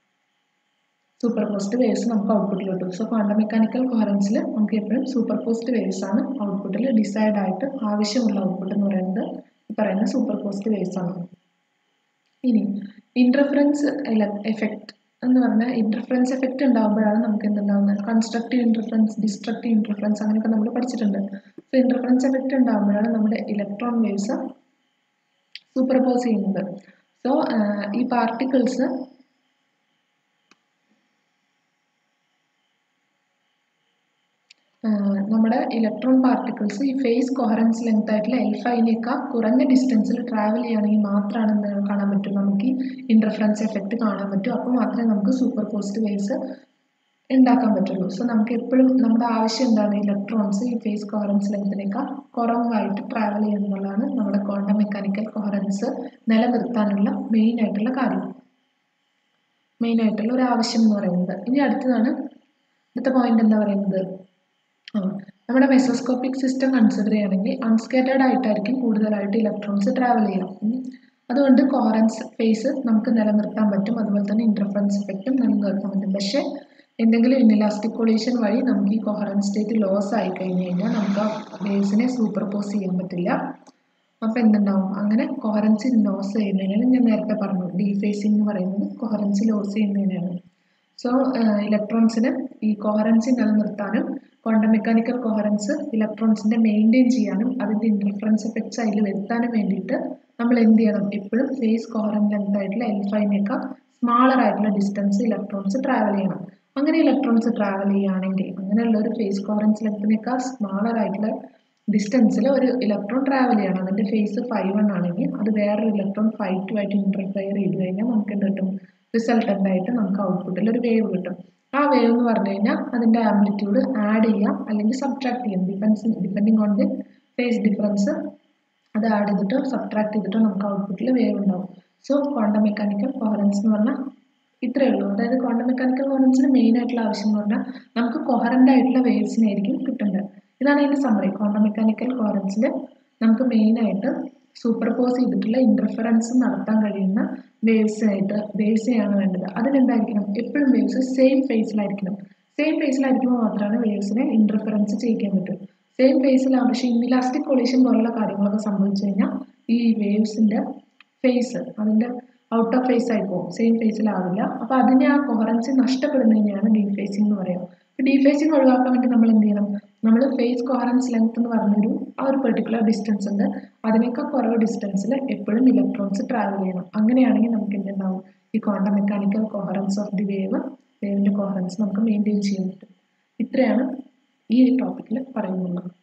Speaker 1: സൂപ്പർ പോസ്റ്റ് വേവ്സ് നമുക്ക് ഔട്ട്പുട്ടിൽ കിട്ടും സോ ക്വാണ്ടം മെക്കാനിക്കൽ കോഹറൻസിൽ നമുക്ക് എപ്പോഴും സൂപ്പർ പോസ്റ്റ് വേവ്സ് ആണ് ഔട്ട്പുട്ടിൽ ഡിസൈഡ് ആയിട്ട് ആവശ്യമുള്ള ഔട്ട്പുട്ട് എന്ന് പറയുന്നത് ഈ പറയുന്ന സൂപ്പർ പോസ്റ്റ് വേവ്സ് ആണ് ഇനി ഇൻ്റർഫറൻസ് എഫക്റ്റ് എന്ന് പറഞ്ഞാൽ ഇൻ്റർഫറൻസ് എഫക്റ്റ് ഉണ്ടാകുമ്പോഴാണ് നമുക്ക് എന്തുണ്ടാകുന്നത് കൺസ്ട്രക്റ്റീവ് ഇൻ്റർഫറൻസ് ഡിസ്ട്രക്റ്റീവ് ഇൻ്റർഫറൻസ് അങ്ങനെയൊക്കെ നമ്മൾ പഠിച്ചിട്ടുണ്ട് സോ ഇൻ്റർഫറൻസ് എഫക്റ്റ് ഉണ്ടാകുമ്പോഴാണ് നമ്മുടെ ഇലക്ട്രോൺ വേവ്സ് സൂപ്പർപോസ് ചെയ്യുന്നത് സോ ഈ പാർട്ടിക്കിൾസ് നമ്മുടെ ഇലക്ട്രോൺ പാർട്ടിക്കിൾസ് ഈ ഫേസ് കൊഹറൻസ് ലെങ്ത് ആയിട്ടുള്ള എൽ ഫൈവിനേക്കാൾ കുറഞ്ഞ ഡിസ്റ്റൻസിൽ ട്രാവൽ ചെയ്യുകയാണെങ്കിൽ മാത്രമാണ് എന്ത് കാണാൻ പറ്റും നമുക്ക് ഈ ഇൻ്റർഫറൻസ് എഫക്റ്റ് കാണാൻ പറ്റും അപ്പോൾ മാത്രമേ നമുക്ക് സൂപ്പർ പോസ്റ്റ് വേവ്സ് ഉണ്ടാക്കാൻ പറ്റുള്ളൂ സോ നമുക്ക് എപ്പോഴും നമ്മുടെ ആവശ്യം എന്താണ് ഇലക്ട്രോൺസ് ഈ ഫേസ് കോഹറൻസ് ലെങ്തിനേക്കാൾ കുറവായിട്ട് ട്രാവൽ ചെയ്യുന്നതാണ് നമ്മുടെ ക്വാണ്ടം മെക്കാനിക്കൽ കോഹറൻസ് നിലനിർത്താനുള്ള മെയിൻ ആയിട്ടുള്ള കാര്യം മെയിൻ ആയിട്ടുള്ള ഒരു ആവശ്യം എന്ന് പറയുന്നത് ഇനി അടുത്തതാണ് അടുത്ത പോയിന്റ് എന്താ പറയുന്നത് ആ നമ്മുടെ മെസോസ്കോപ്പിക് സിസ്റ്റം കൺസിഡർ ചെയ്യുകയാണെങ്കിൽ അൺസ്കേറ്റേഡ് ആയിട്ടായിരിക്കും കൂടുതലായിട്ട് ഇലക്ട്രോൺസ് ട്രാവൽ ചെയ്യാം അതുകൊണ്ട് കോഹറൻസ് ഫേസ് നമുക്ക് നിലനിർത്താൻ പറ്റും അതുപോലെ തന്നെ ഇൻ്റർഫറൻസ് എഫക്റ്റും നിലനിർത്താൻ പറ്റും പക്ഷേ എന്തെങ്കിലും ഇൻഇലാസ്റ്റിക് കൊളീഷൻ വഴി നമുക്ക് ഈ കൊഹറൻസ് സ്റ്റേറ്റ് ലോസ് ആയി കഴിഞ്ഞ് കഴിഞ്ഞാൽ നമുക്ക് ആ വേവ്സിനെ സൂപ്പർപോസ് ചെയ്യാൻ പറ്റില്ല അപ്പോൾ എന്തുണ്ടാവും അങ്ങനെ കൊഹറൻസി ലോസ് ചെയ്യുന്നതിനാണ് ഞാൻ നേരത്തെ പറഞ്ഞു ഡീഫേസിംഗ് എന്ന് പറയുന്നത് കൊഹറൻസി ലോസ് ചെയ്യുന്നതിനാണ് സോ ഇലക്ട്രോൺസിന് ഈ കൊഹറൻസി നിലനിർത്താനും ക്വാണ്ടം മെക്കാനിക്കൽ കൊഹറൻസ് ഇലക്ട്രോൺസിൻ്റെ മെയിൻറ്റെയിൻ ചെയ്യാനും അതിൻ്റെ ഇൻ്റർഫറൻസ് എഫക്ട്സ് അതിൽ വരുത്താനും വേണ്ടിയിട്ട് നമ്മൾ എന്ത് ചെയ്യണം എപ്പോഴും ഫേസ് കോഹറൻ ലെങ്ത് ആയിട്ടുള്ള എൽ ഫൈനേക്കാൾ സ്മാളർ ആയിട്ടുള്ള ഡിസ്റ്റൻസ് ഇലക്ട്രോൺസ് ട്രാവൽ ചെയ്യണം അങ്ങനെ ഇലക്ട്രോൺസ് ട്രാവൽ ചെയ്യുകയാണെങ്കിൽ അങ്ങനെയുള്ള ഒരു ഫേസ് കോഹറൻസ് ലെങ്ത്തിനേക്കാൾ സ്മാളർ ആയിട്ടുള്ള ഡിസ്റ്റൻസിൽ ഒരു ഇലക്ട്രോൺ ട്രാവൽ ചെയ്യണം അതിൻ്റെ ഫേസ് ഫൈവ് വൺ ആണെങ്കിൽ അത് വേറൊരു ഇലക്ട്രോൺ ഫൈവ് ടു ആയിട്ട് ഇൻ്റർഫെയർ ചെയ്ത് കഴിഞ്ഞാൽ നമുക്ക് എന്ത് കിട്ടും റിസൾട്ടൻ്റ് ആയിട്ട് നമുക്ക് ഔട്ട്പുട്ടിൽ ഒരു വേവ് കിട്ടും ആ വേവ് എന്ന് പറഞ്ഞു കഴിഞ്ഞാൽ അതിൻ്റെ ആംപ്ലിറ്റ്യൂഡ് ആഡ് ചെയ്യാം അല്ലെങ്കിൽ സബ്ട്രാക്ട് ചെയ്യാം depends depending on the phase difference അത് ആഡ് ചെയ്തിട്ടോ സബ്ട്രാക്ട് ചെയ്തിട്ടോ നമുക്ക് ഔട്ട്പുട്ടിൽ വേവ് ഉണ്ടാവും സോ ക്വാണ്ടം മെക്കാനിക്കൽ കോഹറൻസ് എന്ന് പറഞ്ഞാൽ ഇത്രയേ ഉള്ളൂ അതായത് ക്വാണ്ടം മെക്കാനിക്കൽ കോഹറൻസിന് മെയിൻ ആയിട്ടുള്ള ആവശ്യം എന്ന് പറഞ്ഞാൽ നമുക്ക് കൊഹറൻ്റ് ആയിട്ടുള്ള വേവ്സിനായിരിക്കും കിട്ടേണ്ടത് ഇതാണ് അതിൻ്റെ സമ്മറി ക്വാണ്ടം മെക്കാനിക്കൽ കോറൻസിൽ നമുക്ക് മെയിനായിട്ട് സൂപ്പർപോസ് ചെയ്തിട്ടുള്ള ഇൻ്റർഫറൻസ് നടത്താൻ കഴിയുന്ന വേവ്സ് ആയിട്ട് വേവ്സിനെയാണ് വേണ്ടത് അതിനെന്തായിരിക്കണം എപ്പോഴും വേവ്സ് സെയിം ഫേസിലായിരിക്കണം സെയിം ഫേസിലായിരിക്കുമ്പോൾ മാത്രമാണ് വേവ്സിനെ ഇൻ്റർഫറൻസ് ചെയ്യിക്കാൻ പറ്റും സെയിം ഫേസിലാണ് പക്ഷേ ഇന്നിലാസ്റ്റിക് കൊളീഷൻ പോലുള്ള കാര്യങ്ങളൊക്കെ സംഭവിച്ചു കഴിഞ്ഞാൽ ഈ വേവ്സിൻ്റെ ഫേസ് അതിൻ്റെ ഔട്ട് ഓഫ് ഫേസ് ആയി പോകും സെയിം ഫേസിലാവില്ല അപ്പോൾ അതിനെ ആ കൊഹറൻസി നഷ്ടപ്പെടുന്നതിനെയാണ് ഡീഫേസിംഗ് എന്ന് പറയുക അപ്പോൾ ഡീഫേസിംഗ് ഒഴിവാക്കാൻ വേണ്ടി നമ്മൾ എന്ത് ചെയ്യണം നമ്മൾ ഫേസ് കൊഹറൻസ് ലെങ്ത് എന്ന് പറഞ്ഞൊരു ആ ഒരു പെർട്ടിക്കുലർ ഡിസ്റ്റൻസ് ഉണ്ട് അതിനേക്കാൾ കുറവ് ഡിസ്റ്റൻസിൽ എപ്പോഴും ഇലക്ട്രോൺസ് ട്രാവൽ ചെയ്യണം അങ്ങനെയാണെങ്കിൽ നമുക്ക് എന്തുണ്ടാവും ഈ quantum mechanical coherence of the wave വേവിൻ്റെ കൊഹറൻസ് നമുക്ക് മെയിൻറ്റെയിൻ ചെയ്യാൻ പറ്റും ഇത്രയാണ് ഈ ടോപ്പിക്കിൽ പറയുന്നത്